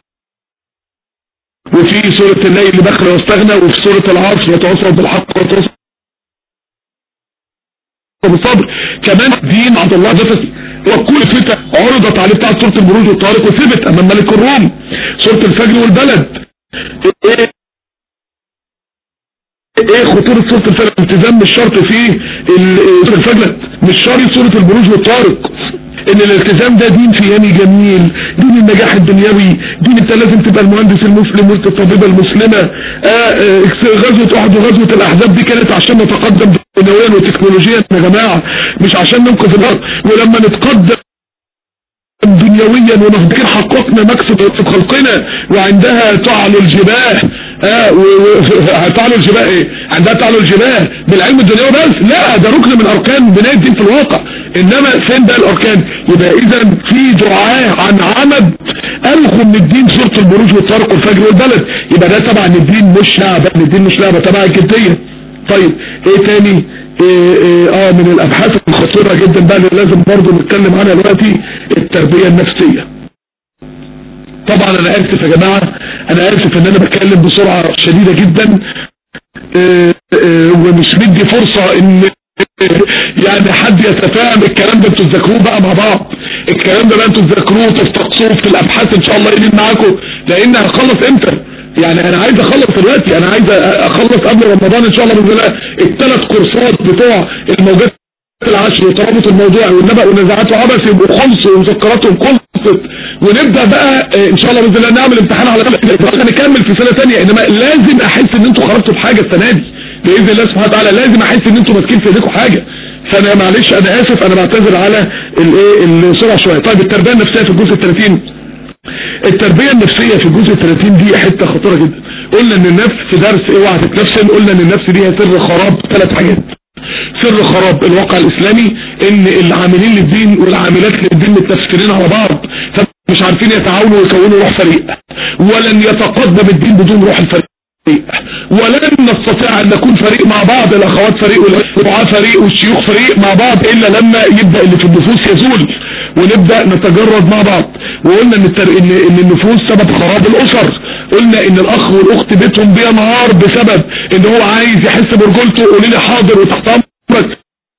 وفي سورة الليل اللي بخل واستغنى وفي سورة العصر يتواصل بالحق ويتواصل بالصبر كمان دين عبد الله جفسي وكل فتى عرضت عليه بتاعت سورة البروج والطارق وثبت امام ملك الروم سورة الفجر والبلد ايه ايه خطورة سورة الفجر التزام مش شرط فيه ال- سورة الفجر مش شرط سورة البروج والطارق ان الالتزام ده دين فياني جميل دين النجاح الدنيوي دين انت لازم تبقى المهندس المسلم وانت الطبيبة المسلمة آه آه غزوة احد وغزوة الاحزاب دي كانت عشان نتقدم دنيويا وتكنولوجيا يا جماعة مش عشان ننقذ الارض ولما نتقدم دنيويا ونفكر حققنا مكسب في خلقنا وعندها تعلو الجباه اه و... و... تعلو الجباه ايه عندها تعلو الجباه بالعلم الدنيوي بس لا ده ركن من اركان بناء الدين في الواقع انما فين بقى الاركان يبقى اذا في دعاء عن عمد الغوا من الدين سوره البروج والطارق والفجر والبلد يبقى ده تبع ان الدين مش لعبه ان الدين مش لعبه تبع الجديه طيب ايه تاني إيه إيه اه من الابحاث الخطيرة جدا بقى اللي لازم برضو نتكلم عنها دلوقتي التربية النفسية طبعا انا اسف يا جماعة انا اسف ان انا بتكلم بسرعة شديدة جدا إيه إيه ومش مدي فرصة ان يعني حد يتفاهم الكلام ده انتوا تذاكروه بقى مع بعض الكلام ده بقى انتوا تذاكروه وتستقصوه في الابحاث ان شاء الله يلين معاكم لان هخلص امتى يعني انا عايز اخلص دلوقتي انا عايز اخلص قبل رمضان ان شاء الله باذن الله الثلاث كورسات بتوع الموجات العشر وترابط الموضوع والنبأ ونزاعات وعبث يبقوا خلص ومذكراتهم خلصت ونبدا بقى آه، ان شاء الله باذن الله نعمل امتحان على خمس هنكمل في سنه ثانيه انما لازم احس ان انتوا خرجتوا بحاجه السنه دي باذن الله سبحانه وتعالى لازم احس ان انتوا ماسكين في ايديكم حاجه فانا معلش انا اسف انا بعتذر على الايه السرعه شويه طيب التربيه النفسيه في الجزء ال 30 التربية النفسية في الجزء 30 دي حتة خطيرة جدا قلنا ان النفس في درس اوعى تتنفسن قلنا ان النفس دي هي سر خراب ثلاث حاجات سر خراب الواقع الاسلامي ان العاملين للدين والعاملات للدين متنفسين على بعض فمش عارفين يتعاونوا ويكونوا روح فريق ولن يتقدم الدين بدون روح الفريق ولن نستطيع ان نكون فريق مع بعض الاخوات فريق والدعاء فريق والشيوخ فريق مع بعض الا لما يبدأ اللي في النفوس يزول ونبدأ نتجرد مع بعض وقلنا ان, التر... إن... إن النفوس سبب خراب الاسر قلنا ان الاخ والاخت بيتهم بينهار بسبب ان هو عايز يحس برجولته قولي لي حاضر وتحت امرك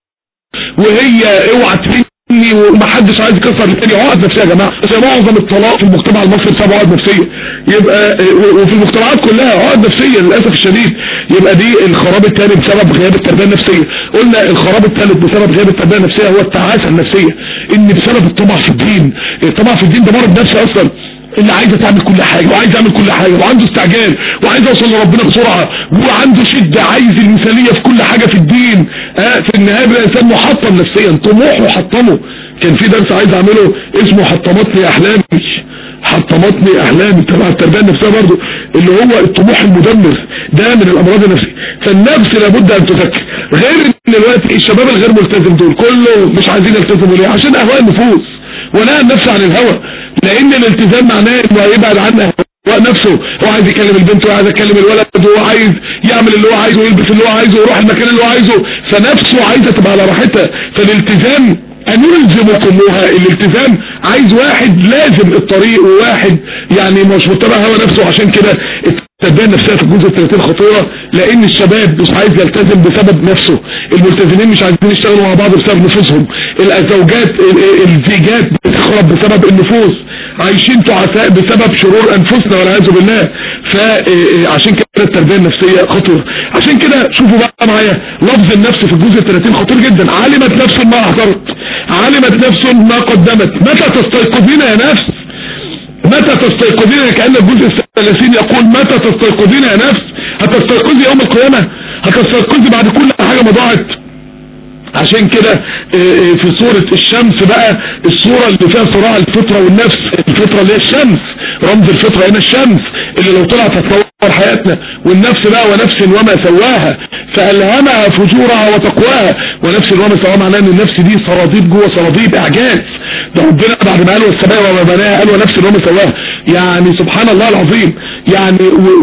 وهي اوعى تفيدني ومحدش عايز يكسر التاني عقد نفسيه يا جماعه بس معظم الطلاق في المجتمع المصري بسبب عقد نفسيه يبقى وفي المجتمعات كلها عقد نفسيه للاسف الشديد يبقى دي الخراب الثاني بسبب غياب التربيه النفسيه قلنا الخراب الثالث بسبب غياب التربيه النفسيه هو التعاسه النفسيه ان بسبب الطمع في الدين الطمع في الدين ده مرض نفسي اصلا اللي عايزه تعمل كل حاجه وعايز يعمل كل حاجه وعنده استعجال وعايز يوصل لربنا بسرعه وعنده شده عايز المثاليه في كل حاجه في الدين آه في النهايه بقى انسان محطم نفسيا طموحه حطمه كان في درس عايز اعمله اسمه حطمت لي احلامي حطمتني احلامي تبع التربيه النفسيه برضه اللي هو الطموح المدمر ده من الامراض النفسيه فالنفس لابد ان تفكر غير ان دلوقتي الشباب الغير ملتزم دول كله مش عايزين يلتزموا ليه عشان اهواء النفوس ونهى النفس عن الهوى لان الالتزام معناه انه هيبعد عن اهواء نفسه هو عايز يكلم البنت وعايز يكلم الولد وهو عايز يعمل اللي هو عايزه ويلبس اللي هو عايزه ويروح المكان اللي هو عايزه فنفسه عايزه تبقى على راحتها فالالتزام ان يلزمكموها الالتزام عايز واحد لازم الطريق وواحد يعني مش متبع هوى نفسه عشان كده التربيه النفسيه في الجزء 30 خطيره لان الشباب مش عايز يلتزم بسبب نفسه الملتزمين مش عايزين يشتغلوا مع بعض بسبب نفوسهم الزوجات الزيجات بتخرب بسبب النفوس عايشين تعساء بسبب شرور انفسنا والعياذ بالله فعشان كده التربيه النفسيه خطيره عشان كده شوفوا بقى معايا لفظ النفس في الجزء 30 خطير جدا علمت نفس ما احضرت علمت نفس ما قدمت متى تستيقظين يا نفس متى تستيقظين كأن الجزء الثلاثين يقول متى تستيقظين يا نفس هتستيقظي يوم القيامة هتستيقظي بعد كل حاجة ما ضاعت عشان كده في صورة الشمس بقى الصورة اللي فيها صراع الفطرة والنفس الفطرة اللي هي الشمس رمز الفطرة هنا الشمس اللي لو طلعت هتطور حياتنا والنفس بقى ونفس وما سواها فألهمها فجورها وتقواها ونفس وما سواها معناه ان النفس دي سراديب جوه سراديب اعجاز ده ربنا بعد ما قال والسماء وما بناها قال ونفس وما سواها يعني سبحان الله العظيم يعني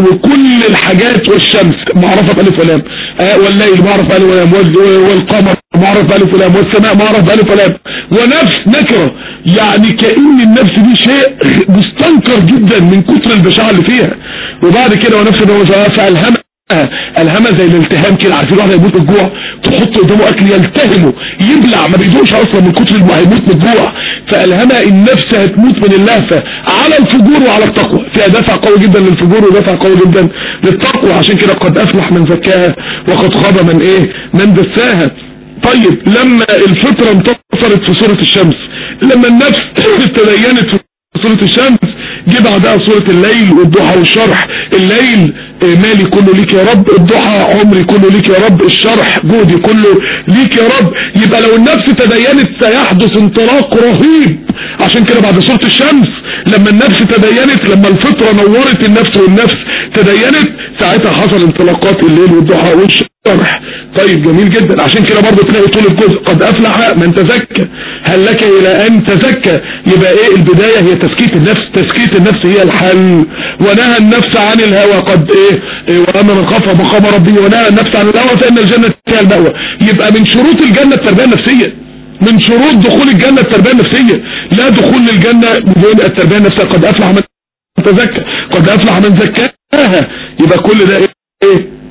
وكل الحاجات والشمس معرفة بألف ولام آه والليل معرف بألف ولام والقمر معرف بألف ولام والسماء معرف بألف ولام ونفس نكرة يعني كأن النفس دي شيء مستنكر جدا من كتر البشاعة اللي فيها وبعد كده ونفس وما سواها فألهمها الهمة زي الالتهام كده عارفين واحد يموت من الجوع تحط قدامه اكل يلتهمه يبلع ما بيدوقش اصلا من كتر ما هيموت من الجوع فالهمها النفس هتموت من اللهفة على الفجور وعلى التقوى فيها دافع قوي جدا للفجور ودافع قوي جدا للتقوى عشان كده قد افلح من زكاها وقد خاب من ايه من دساها طيب لما الفطرة انتصرت في سورة الشمس لما النفس تدينت في سورة الشمس جه بعدها سورة الليل والضحى والشرح الليل مالي كله ليك يا رب الضحى عمري كله ليك يا رب الشرح جهدي كله ليك يا رب يبقى لو النفس تدينت سيحدث انطلاق رهيب عشان كده بعد سورة الشمس لما النفس تدينت لما الفطرة نورت النفس والنفس تدينت ساعتها حصل انطلاقات الليل والضحى والشرح طيب جميل جدا عشان كده برضه تلاقي طول الجزء قد افلح من تزكى هل لك الى ان تزكى يبقى ايه البداية هي تزكية النفس تزكية النفس هي الحل ونهى النفس عن الهوى قد ايه, إيه واما من خاف مقام ربه ونهى النفس عن الهوى فان الجنة هي المأوى يبقى من شروط الجنة التربية النفسية من شروط دخول الجنة التربية النفسية لا دخول للجنة بدون التربية النفسية قد افلح من تزكى قد افلح من زكاها يبقى كل ده ايه, إيه؟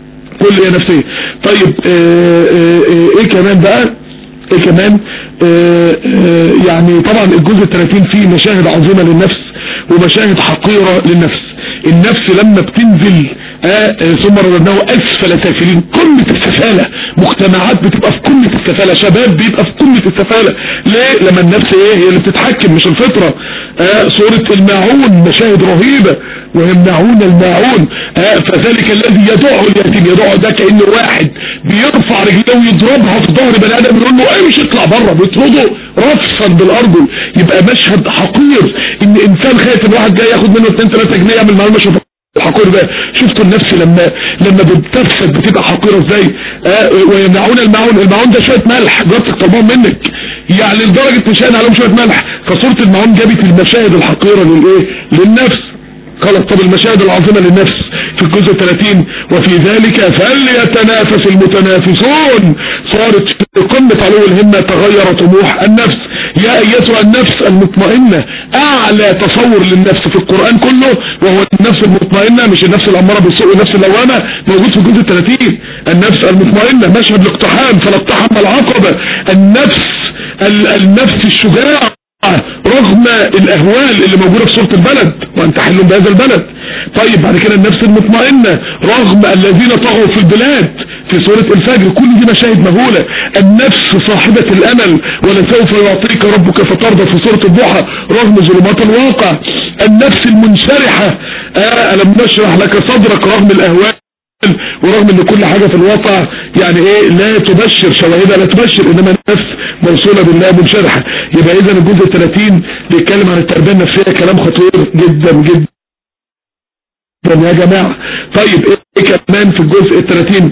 كل ايه نفسية طيب ايه, ايه, ايه كمان بقى ايه كمان ايه ايه يعني طبعا الجزء الثلاثين فيه مشاهد عظيمة للنفس ومشاهد حقيرة للنفس النفس لما بتنزل آه ثم رددناه اسفل سافلين قمة السفالة مجتمعات بتبقى في قمة السفالة شباب بيبقى في قمة السفالة ليه لما النفس ايه هي اللي بتتحكم مش الفطرة آه سورة الماعون مشاهد رهيبة ويمنعون الماعون آه فذلك الذي يدعو اليتيم يدعو ده كأنه واحد بيرفع رجله ويضربها في ظهر بني ادم يقول له ايه مش اطلع بره بيطرده رفصا بالارجل يبقى مشهد حقير ان انسان خايف ان واحد جاي ياخد منه 2 3 جنيه يعمل معاه مشهد الحقير ده شفتوا النفس لما لما بتفسد بتبقى حقيرة ازاي آه ويمنعون المعون المعون ده شوية ملح جارتك طلبان منك يعني لدرجة مشاهد عليهم شوية ملح فصورة المعون جابت المشاهد الحقيرة للايه للنفس خلاص طب المشاهد العظيمة للنفس في الجزء 30 وفي ذلك فليتنافس المتنافسون صارت في قمة علو الهمة تغير طموح النفس يا ايتها النفس المطمئنة اعلى تصور للنفس في القرآن كله وهو النفس المطمئنة مش النفس الامارة بالسوء والنفس اللوامة موجود في الجزء 30 النفس المطمئنة مشهد الاقتحام فلاقتحم العقبة النفس النفس الشجاعة رغم الاهوال اللي موجودة في سورة البلد وانت حل بهذا البلد طيب بعد كده النفس المطمئنة رغم الذين طغوا في البلاد في سورة الفجر كل دي مشاهد مهولة النفس صاحبة الامل ولسوف يعطيك ربك فترضى في سورة الضحى رغم ظلمات الواقع النفس المنشرحة آه ألم نشرح لك صدرك رغم الاهوال ورغم ان كل حاجة في الواقع يعني ايه لا تبشر شواهدها لا تبشر انما النفس موصولة بالله منشرحة يبقى اذا الجزء 30 بيتكلم عن التربية النفسية كلام خطير جدا جدا يا جماعة طيب ايه كمان في الجزء ال 30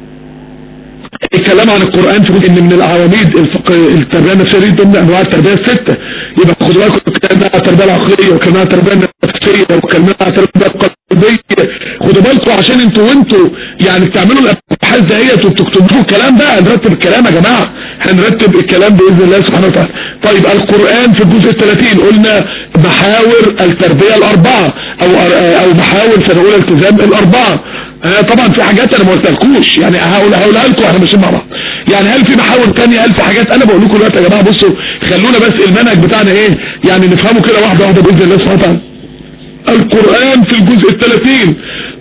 الكلام عن القرآن في ان من العواميد التربية النفسية دي ضمن انواع التربية الستة يبقى خدوا بالكم الكلام عن التربية العقلية وكلام عن التربية النفسية وكلام عن التربية القلبية خدوا بالكم عشان انتوا وانتوا يعني بتعملوا الابحاث دهيت وبتكتبوا الكلام ده هنرتب الكلام يا جماعة هنرتب الكلام بإذن الله سبحانه وتعالى طيب القرآن في الجزء الثلاثين قلنا محاور التربية الأربعة أو أو محاور سنة أولى التزام الأربعة آه طبعا في حاجات انا ما قلتلكوش يعني هقول هقولها لكم احنا ماشيين مع بعض يعني هل في محاور تانية هل في حاجات انا بقول لكم دلوقتي يا جماعه بصوا خلونا بس المنهج بتاعنا ايه يعني نفهمه كده واحده واحده باذن الله سبحانه وتعالى القرآن في الجزء الثلاثين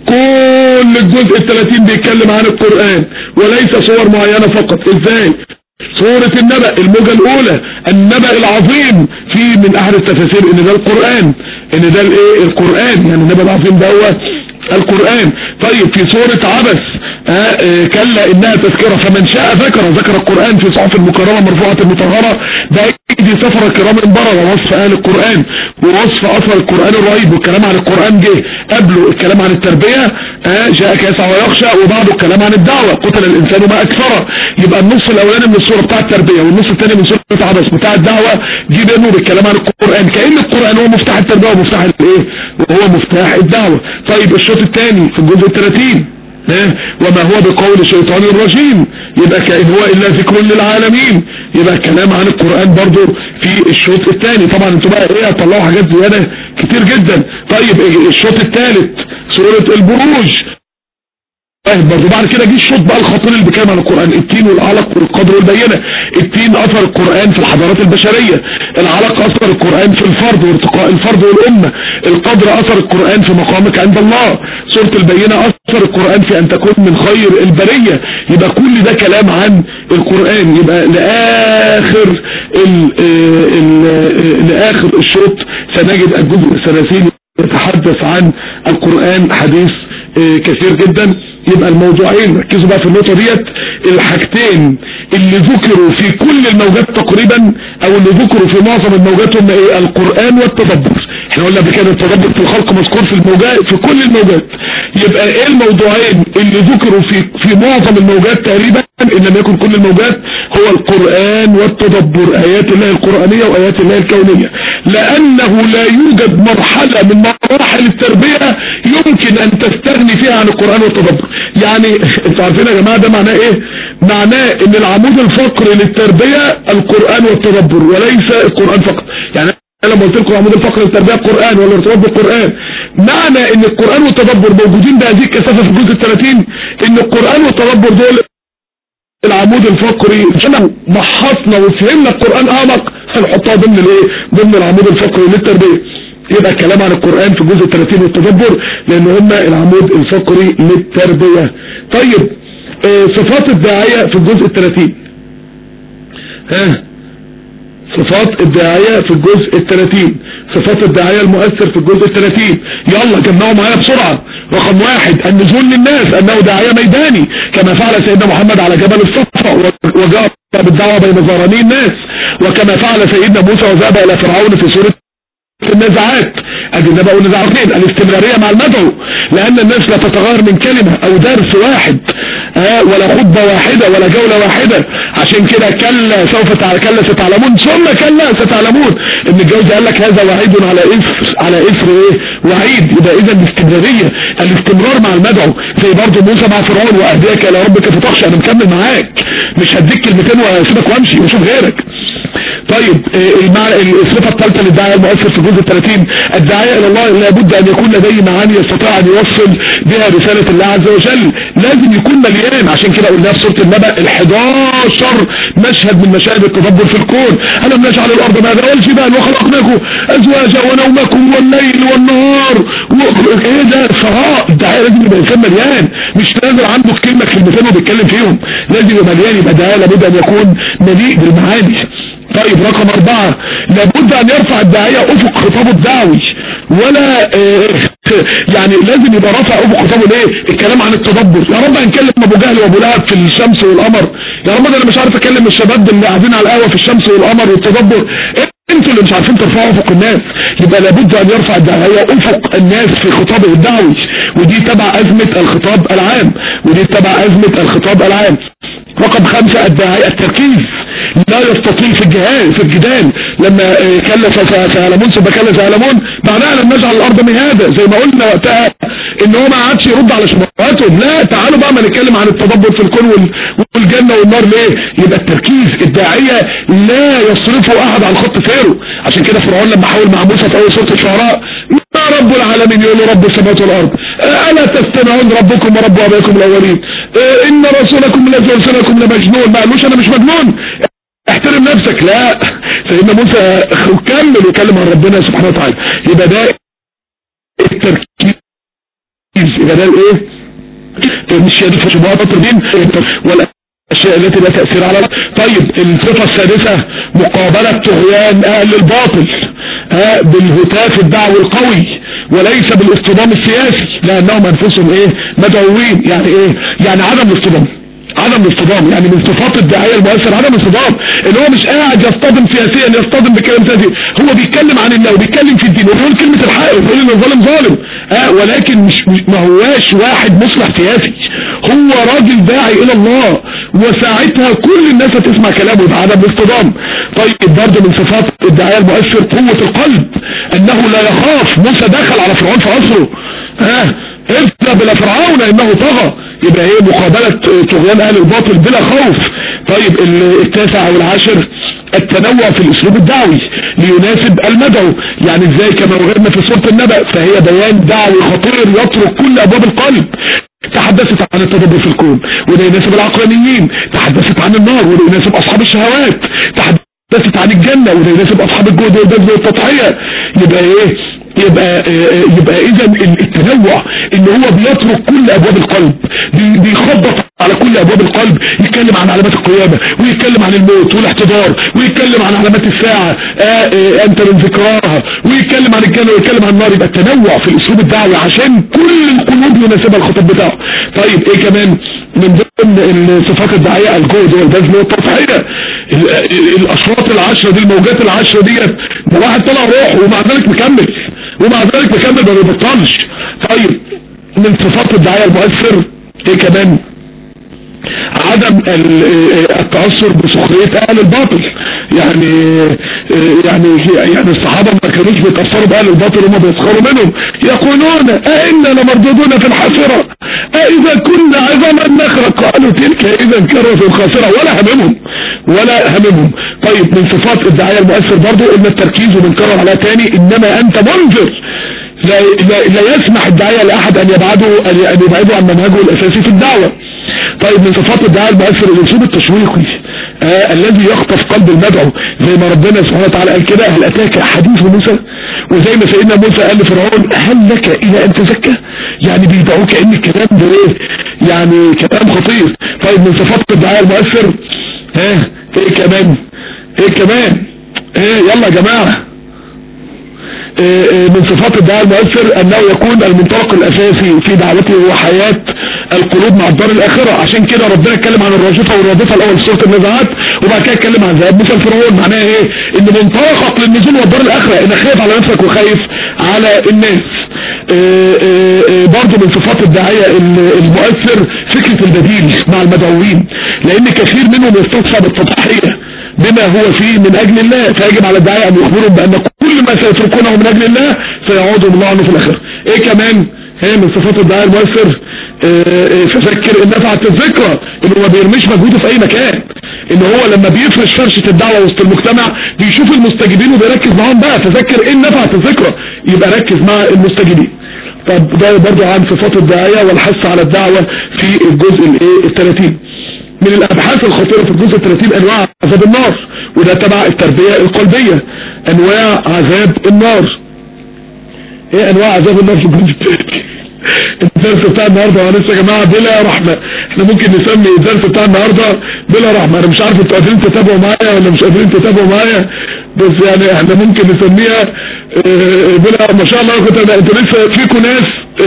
كل الجزء الثلاثين بيتكلم عن القرآن وليس صور معينة فقط ازاي سورة النبأ الموجة الاولى النبأ العظيم في من احد التفاسير ان ده القرآن ان ده الايه القرآن يعني النبأ العظيم ده هو القرآن طيب في سورة عبس آه آه كلا انها تذكرة فمن شاء ذكر ذكر القرآن في صحف المكرمة مرفوعة المطهرة ده دي سفر الكرام بررة ووصف اهل القرآن ووصف اثر القرآن الرهيب والكلام عن القرآن جه قبله الكلام عن التربية آه جاءك يسعى ويخشى وبعده الكلام عن الدعوة قتل الانسان ما اكثره يبقى النص الاولاني من السورة بتاع التربية والنص الثاني من سورة عبس بتاع الدعوة جه بينه بالكلام عن القرآن كأن القرآن هو مفتاح التربية ومفتاح الايه وهو مفتاح الدعوة طيب الشوط الثاني في الجزء الثلاثين وما هو بقول الشيطان الرجيم يبقى كأن هو إلا ذكر للعالمين يبقى الكلام عن القرآن برضو في الشوط الثاني طبعا انتوا بقى ايه هتطلعوا حاجات زيادة كتير جدا طيب الشوط الثالث سورة البروج طيب برضو بعد كده جه الشوط بقى الخطير اللي بيتكلم عن القرآن التين والعلق والقدر والبينة التين اثر القرآن في الحضارات البشرية العلق اثر القرآن في الفرد وارتقاء الفرد والامة القدر اثر القرآن في مقامك عند الله سورة البينة اثر القرآن في ان تكون من خير البرية يبقى كل ده كلام عن القرآن يبقى لاخر ال ال لاخر الشوط سنجد الجزء الثلاثين يتحدث عن القرآن حديث كثير جدا يبقى الموضوعين ركزوا بقى في النقطة ديت الحاجتين اللي ذكروا في كل الموجات تقريبا او اللي ذكروا في معظم الموجات هم ايه القرآن والتدبر احنا قلنا قبل كده التدبر في الخلق مذكور في الموجات في كل الموجات يبقى ايه الموضوعين اللي ذكروا في في معظم الموجات تقريبا ان لم يكن كل الموجات هو القرآن والتدبر ايات الله القرآنية وايات الله الكونية لانه لا يوجد مرحلة من مراحل التربية يمكن ان تستغني فيها عن القرآن والتدبر يعني انتوا عارفين يا جماعة ده معناه ايه معناه ان العمود الفقري للتربية القرآن والتدبر وليس القرآن فقط يعني انا لما قلت لكم عمود الفقر للتربية القرآن ولا ارتباط بالقرآن معنى ان القرآن والتدبر موجودين بهذه الكثافة في الجزء الثلاثين ان القرآن والتدبر دول العمود الفقري عشان محطنا وفهمنا القرآن اعمق هنحطها ضمن الايه ضمن العمود الفقري للتربية يبقى الكلام عن القرآن في الجزء الثلاثين والتدبر لان هم العمود الفقري للتربية طيب اه صفات الداعية في الجزء الثلاثين ها صفات الداعية في الجزء الثلاثين صفات الداعية المؤثر في الجزء الثلاثين يلا جمعوا معايا بسرعة رقم واحد النزول للناس انه داعية ميداني كما فعل سيدنا محمد على جبل الصفا وجاء بالدعوة بين ظهراني الناس وكما فعل سيدنا موسى وذهب الى فرعون في سورة النزاعات ادي النبأ والنزاعتين الاستمرارية مع المدعو لان الناس لا تتغير من كلمة او درس واحد آه ولا خطبة واحدة ولا جولة واحدة عشان كده كلا سوف كلا ستعلمون ثم كلا ستعلمون ابن الجوزي قال لك هذا وعيد على اثر على اثر ايه وعيد يبقى اذا الاستمرارية الاستمرار مع المدعو زي برضه موسى مع فرعون واهديك الى ربك فتخشى انا مكمل معاك مش هديك كلمتين واسيبك وامشي واشوف غيرك طيب الصفة الثالثة للداعية المؤثر في الجزء 30 الداعية الى الله لابد ان يكون لديه معاني يستطيع ان يوصل بها رسالة الله عز وجل لازم يكون مليان عشان كده قلناها في سورة النبأ ال11 مشهد من مشاهد التدبر في الكون ألم نجعل الارض ماذا والجبال وخلقناكم ازواجا ونومكم والليل والنهار ايه ده صراع الداعية لازم يبقى انسان مليان مش نازل عنده كلمة كلمتين وبيتكلم فيهم لازم يبقى مليان يبقى داعية لابد ان يكون مليء بالمعاني طيب رقم اربعة لابد ان يرفع الداعية افق خطابه الدعوي ولا اه يعني لازم يبقى رافع ابو خطابه ليه الكلام عن التدبر يا رب هنكلم ابو جهل وابو لهب في الشمس والقمر يا رب ده انا مش عارف اكلم الشباب اللي قاعدين على القهوه في الشمس والقمر والتدبر انتوا اللي مش عارفين ترفعوا افق الناس يبقى لابد ان يرفع الداعيه افق الناس في خطابه الدعوي ودي تبع ازمه الخطاب العام ودي تبع ازمه الخطاب العام رقم خمسة الداعية التركيز لا يستطيع في الجهاد في الجدال لما كلف سيعلمون ثم كلف سيعلمون معناها لم نجعل الارض مهادا زي ما قلنا وقتها ان هو ما عادش يرد على شبهاتهم لا تعالوا بقى ما نتكلم عن التدبر في الكون والجنة والنار ليه يبقى التركيز الداعية لا يصرفه احد عن خط سيره عشان كده فرعون لما حاول مع موسى في اول سورة الشعراء ما رب العالمين يقول له رب السماوات والارض الا تستمعون ربكم ورب ابائكم الاولين ان رسولكم الذي ارسلكم لمجنون ما قالوش انا مش مجنون احترم نفسك لا سيدنا موسى كمل وكلم عن ربنا سبحانه وتعالى يبقى ده التركيز يبقى ده الايه مش هي دي شبهات الدين ولا الاشياء التي لا تأثير على طيب الصفة السادسة مقابلة طغيان اهل الباطل ها بالهتاف الدعوي القوي وليس بالاصطدام السياسي لانهم انفسهم ايه مدعوين يعني ايه يعني عدم الاصطدام عدم الاصطدام يعني من صفات الداعية المؤثر عدم الاصطدام اللي هو مش قاعد يصطدم سياسيا يصطدم بكلام سياسي هو بيتكلم عن الله وبيتكلم في الدين وبيقول كلمة الحق وبيقول ان الظالم ظالم آه ولكن مش ما هواش واحد مصلح سياسي هو راجل داعي الى الله وساعتها كل الناس هتسمع كلامه ده عدم الاصطدام طيب برضه من صفات الداعية المؤثر قوة القلب انه لا يخاف موسى دخل على فرعون في عصره ها اذهب الى فرعون انه طغى يبقى ايه مقابلة طغيان اهل الباطل بلا خوف طيب التاسع او العاشر التنوع في الاسلوب الدعوي ليناسب المدعو يعني ازاي كما وجدنا في سورة النبأ فهي بيان دعوي خطير يطرق كل ابواب القلب تحدثت عن التدبر في الكون وده يناسب العقلانيين تحدثت عن النار وده يناسب اصحاب الشهوات تحدثت عن الجنة وده يناسب اصحاب الجهد والبذل والتضحية يبقى ايه يبقى يبقى اذا التنوع ان هو بيترك كل ابواب القلب بيخبط على كل ابواب القلب يتكلم عن علامات القيامة ويتكلم عن الموت والاحتضار ويتكلم عن علامات الساعة آآ آآ انت من ذكراها ويتكلم عن الجنة ويتكلم عن النار يبقى التنوع في الاسلوب الدعوي عشان كل القلوب يناسبها الخطاب بتاعه طيب ايه كمان من ضمن صفات الدعاية الجهد والبذل والتضحية الاشواط العشرة دي الموجات العشرة ديت ده واحد طلع روح ومع ذلك مكمل ومع ذلك مكمل ما بيبطلش طيب من صفات الدعاية المؤثر ايه كمان عدم التأثر بسخرية اهل الباطل يعني يعني يعني الصحابة ما كانوش بيتأثروا بأهل الباطل وما بيسخروا منهم يقولون أئنا لمردودون في الحافرة أئذا كنا عظاما نخرق قالوا تلك إذا كرة خاسرة ولا هممهم ولا هممهم طيب من صفات الدعاية المؤثر برضو ان التركيز وبنكرر عليها تاني انما انت منذر لا, لا, لا يسمح الدعاية لأحد أن يبعده أن يبعده عن منهجه الأساسي في الدعوة طيب من صفات الدعاية المؤثر الأسلوب التشويقي آه الذي يخطف قلب المدعو زي ما ربنا سبحانه وتعالى قال كده هل أتاك حديث موسى وزي ما سيدنا موسى قال لفرعون هل لك إلى أن تزكى يعني بيدعوك إن الكلام ده إيه يعني كلام خطير طيب من صفات الدعاية المؤثر ها آه إيه كمان إيه كمان إيه يلا يا جماعة من صفات الدعاء المؤثر انه يكون المنطلق الاساسي في دعوته هو حياة القلوب مع الدار الاخرة عشان كده ربنا اتكلم عن الراجفة والرادفة الاول في سورة النزاعات وبعد كده اتكلم عن ذهاب موسى الفرعون معناها ايه ان منطلقك للنزول والدار الاخرة انك خايف على نفسك وخايف على الناس برضه من صفات الداعية المؤثر فكرة البديل مع المدعوين لان كثير منهم يستصعب التضحية بما هو فيه من اجل الله فيجب على الداعية ان يخبرهم بان كل ما سيتركونه من اجل الله سيعودهم الله عنه في الاخر ايه كمان هي من صفات الداعية المؤثر فذكر ان نفعت الذكرى انه ما بيرميش مجهوده في اي مكان ان هو لما بيفرش فرشة الدعوة وسط المجتمع بيشوف المستجيبين وبيركز معاهم بقى فذكر ان نفعت الذكرى يبقى ركز مع المستجيبين طب ده برضو عن صفات الداعية والحث على الدعوة في الجزء الايه الثلاثين من الابحاث الخطيرة في الجزء الثلاثين انواع عذاب النار وده تبع التربية القلبية انواع عذاب النار ايه انواع عذاب النار في الجزء الثلاثين انت الدرس بتاع النهارده معلش يا جماعه بلا رحمه احنا ممكن نسمي الدرس بتاع النهارده بلا رحمه انا مش عارف انتوا قادرين تتابعوا معايا ولا مش قادرين تتابعوا معايا بس يعني احنا ممكن نسميها اه بلا ما شاء الله كنت انتوا لسه فيكم ناس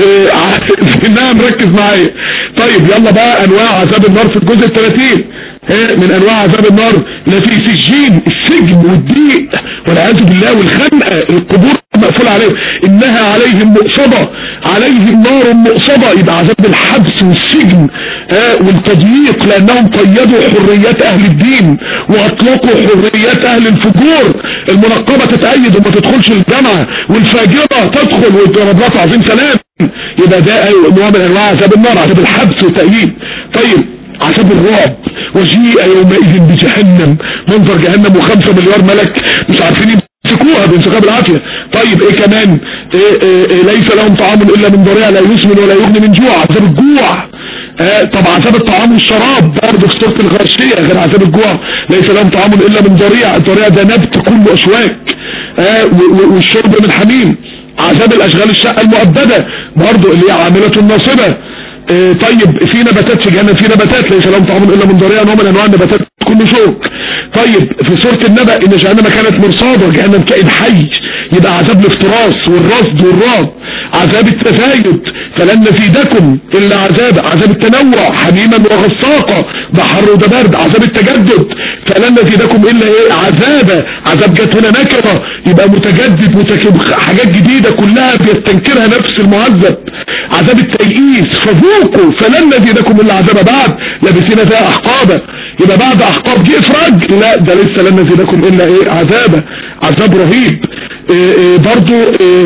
اه انها مركز معايا طيب يلا بقى انواع عذاب النار في الجزء ال 30 من انواع عذاب النار لا في سجين السجن والضيق والعياذ بالله والخنقه القبور مقفول عليهم انها عليهم مؤصده عليهم نار مؤصده يبقى عذاب الحبس والسجن ها والتضييق لانهم قيدوا حريات اهل الدين واطلقوا حريات اهل الفجور المنقبه تتأيد وما تدخلش الجامعه والفاجره تدخل ويضرب لها تعظيم سلام يبقى ده نوع من انواع عذاب النار عذاب الحبس والتأييد طيب عذاب الرعب وجيء يومئذ بجهنم منظر جهنم وخمسة مليار ملك مش عارفين يمسكوها بيمسكوها بالعافية طيب ايه كمان إيه إيه إيه ليس لهم طعام الا من ضريع لا يسمن ولا يغني من جوع عذاب الجوع آه طب عذاب الطعام والشراب برضه في سوره الغاشيه غير عذاب الجوع ليس لهم طعام الا من ضريع الضريع ده نبت كله اشواك آه والشرب من حميم عذاب الاشغال الشقه المؤبده برضه اللي هي عامله ناصبه اه طيب في نباتات في جهنم في نباتات ليس لهم طعام الا من ضريع نوع من انواع النباتات كله شوك طيب في سوره النبأ ان جهنم كانت مرصاده جهنم كائن حي يبقى عذاب الافتراس والرصد والرعب عذاب التزايد فلن نزيدكم الا عذاب عذاب التنوع حميما وغساقا ده حر وده برد عذاب التجدد فلن نزيدكم الا ايه عذابا عذاب جت هنا نكره يبقى متجدد متكب حاجات جديده كلها بيستنكرها نفس المعذب عذاب التيئيس فذوقوا فلن نزيدكم الا عذابا بعد لابسين فيها احقابا يبقى بعد احقاب جه افراج لا ده لسه لن نزيدكم الا ايه عذابا عذاب رهيب إيه إيه برضو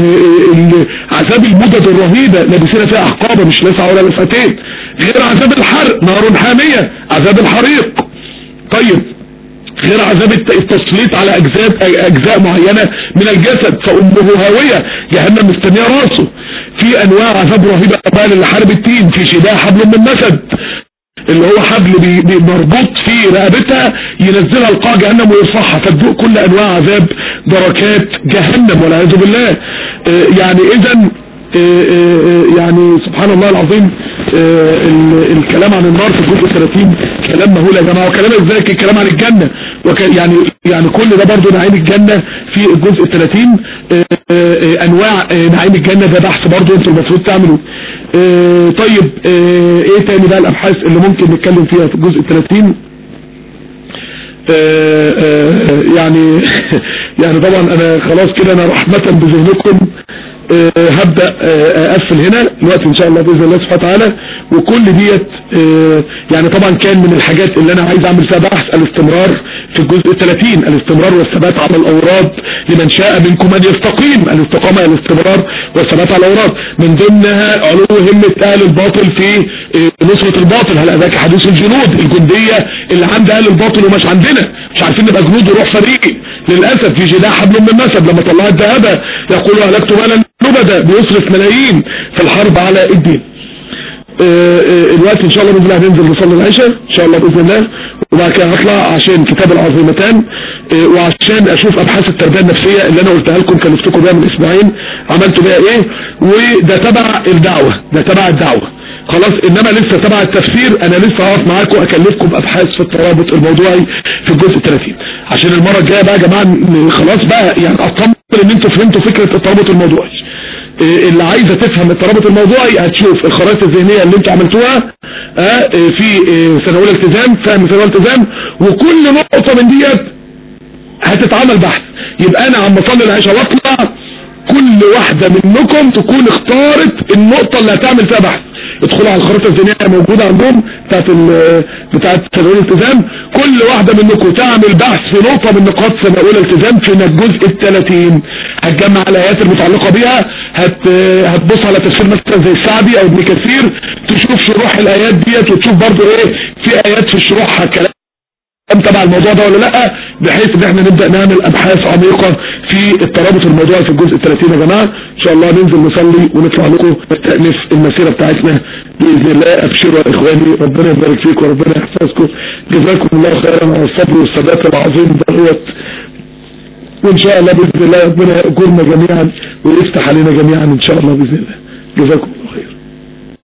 إيه عذاب المدد الرهيبة لابسين فيها احقابا مش لسعة ولا لسعتين غير عذاب الحرق نار حامية عذاب الحريق طيب غير عذاب التسليط على اجزاء اجزاء معينة من الجسد فامه هاوية جهنم مستنية راسه في انواع عذاب رهيبة بقى للحرب التين في شداء حبل من مسد اللي هو حبل بي بي مربوط في رقبتها ينزلها لقاع جهنم ويرفعها فتدوق كل انواع عذاب دركات جهنم والعياذ بالله آه يعني اذا آه يعني سبحان الله العظيم آه الكلام عن النار في الجزء 30 كلام مهول يا جماعه وكلام ازاي الكلام عن الجنه وك يعني يعني كل ده برضه نعيم الجنه في الجزء 30 انواع نعيم الجنه ده بحث برضه انتوا المفروض تعملوا طيب ايه تاني بقى الابحاث اللي ممكن نتكلم فيها في الجزء 30 يعني يعني طبعا انا خلاص كده انا رحمة بذهنكم هبدأ اقفل هنا الوقت ان شاء الله باذن الله سبحانه وتعالى وكل ديت يعني طبعا كان من الحاجات اللي انا عايز اعمل فيها بحث الاستمرار في الجزء 30 الاستمرار والثبات على الاوراد لمن شاء منكم ان يستقيم الاستقامة الاستمرار والثبات على الاوراد من ضمنها علو همة اهل الباطل في نصرة الباطل هل ذاك حديث الجنود الجندية اللي عند اهل الباطل ومش عندنا مش عارفين نبقى جنود وروح فريقي للأسف في جداع حبل من مسد لما طلعت ذهبة يقول هلكت مالا نبدا بيصرف ملايين في الحرب على الدين الوقت ان شاء الله باذن الله هننزل نصلي العشاء ان شاء الله باذن الله وبعد كده هطلع عشان كتاب العظيمتان وعشان اشوف ابحاث التربيه النفسيه اللي انا قلتها لكم كلفتكم بيها من اسبوعين عملتوا بيها ايه وده تبع الدعوه ده تبع الدعوه خلاص انما لسه تبع التفسير انا لسه هقف معاكم اكلفكم بابحاث في الترابط الموضوعي في الجزء 30 عشان المره الجايه بقى يا جماعه خلاص بقى يعني اطمن ان انتوا فهمتوا فكره الترابط الموضوعي اللي عايزه تفهم الترابط الموضوعي هتشوف الخرائط الذهنيه اللي انتوا عملتوها اه في سنه اولى التزام فهم سنه اولى التزام وكل نقطه من ديت هتتعمل بحث يبقى انا عم اصلي العشاء واطلع كل واحده منكم تكون اختارت النقطه اللي هتعمل فيها بحث ادخلوا على الخريطه الذهنيه موجوده عندهم بتاعت بتاعت سنه اولى التزام كل واحده منكم تعمل بحث في نقطه من نقاط سنه اولى التزام في الجزء ال 30 هتجمع الايات المتعلقه بيها هت هتبص على تفسير مثلا زي السعدي او ابن كثير تشوف شروح الايات ديت وتشوف برضه ايه في ايات في شروحها كلام تبع الموضوع ده ولا لا بحيث ان احنا نبدأ نعمل ابحاث عميقة في الترابط الموضوعي في الجزء 30 يا جماعة ان شاء الله ننزل نصلي ونطلع لكم نستأنف المسيرة بتاعتنا بإذن الله ابشروا يا اخواني ربنا يبارك فيكم وربنا يحفظكم جزاكم الله خيرا على الصبر والثبات العظيم دوت وان شاء الله باذن الله ربنا يأجرنا جميعا ويفتح علينا جميعا ان شاء الله باذن الله جزاكم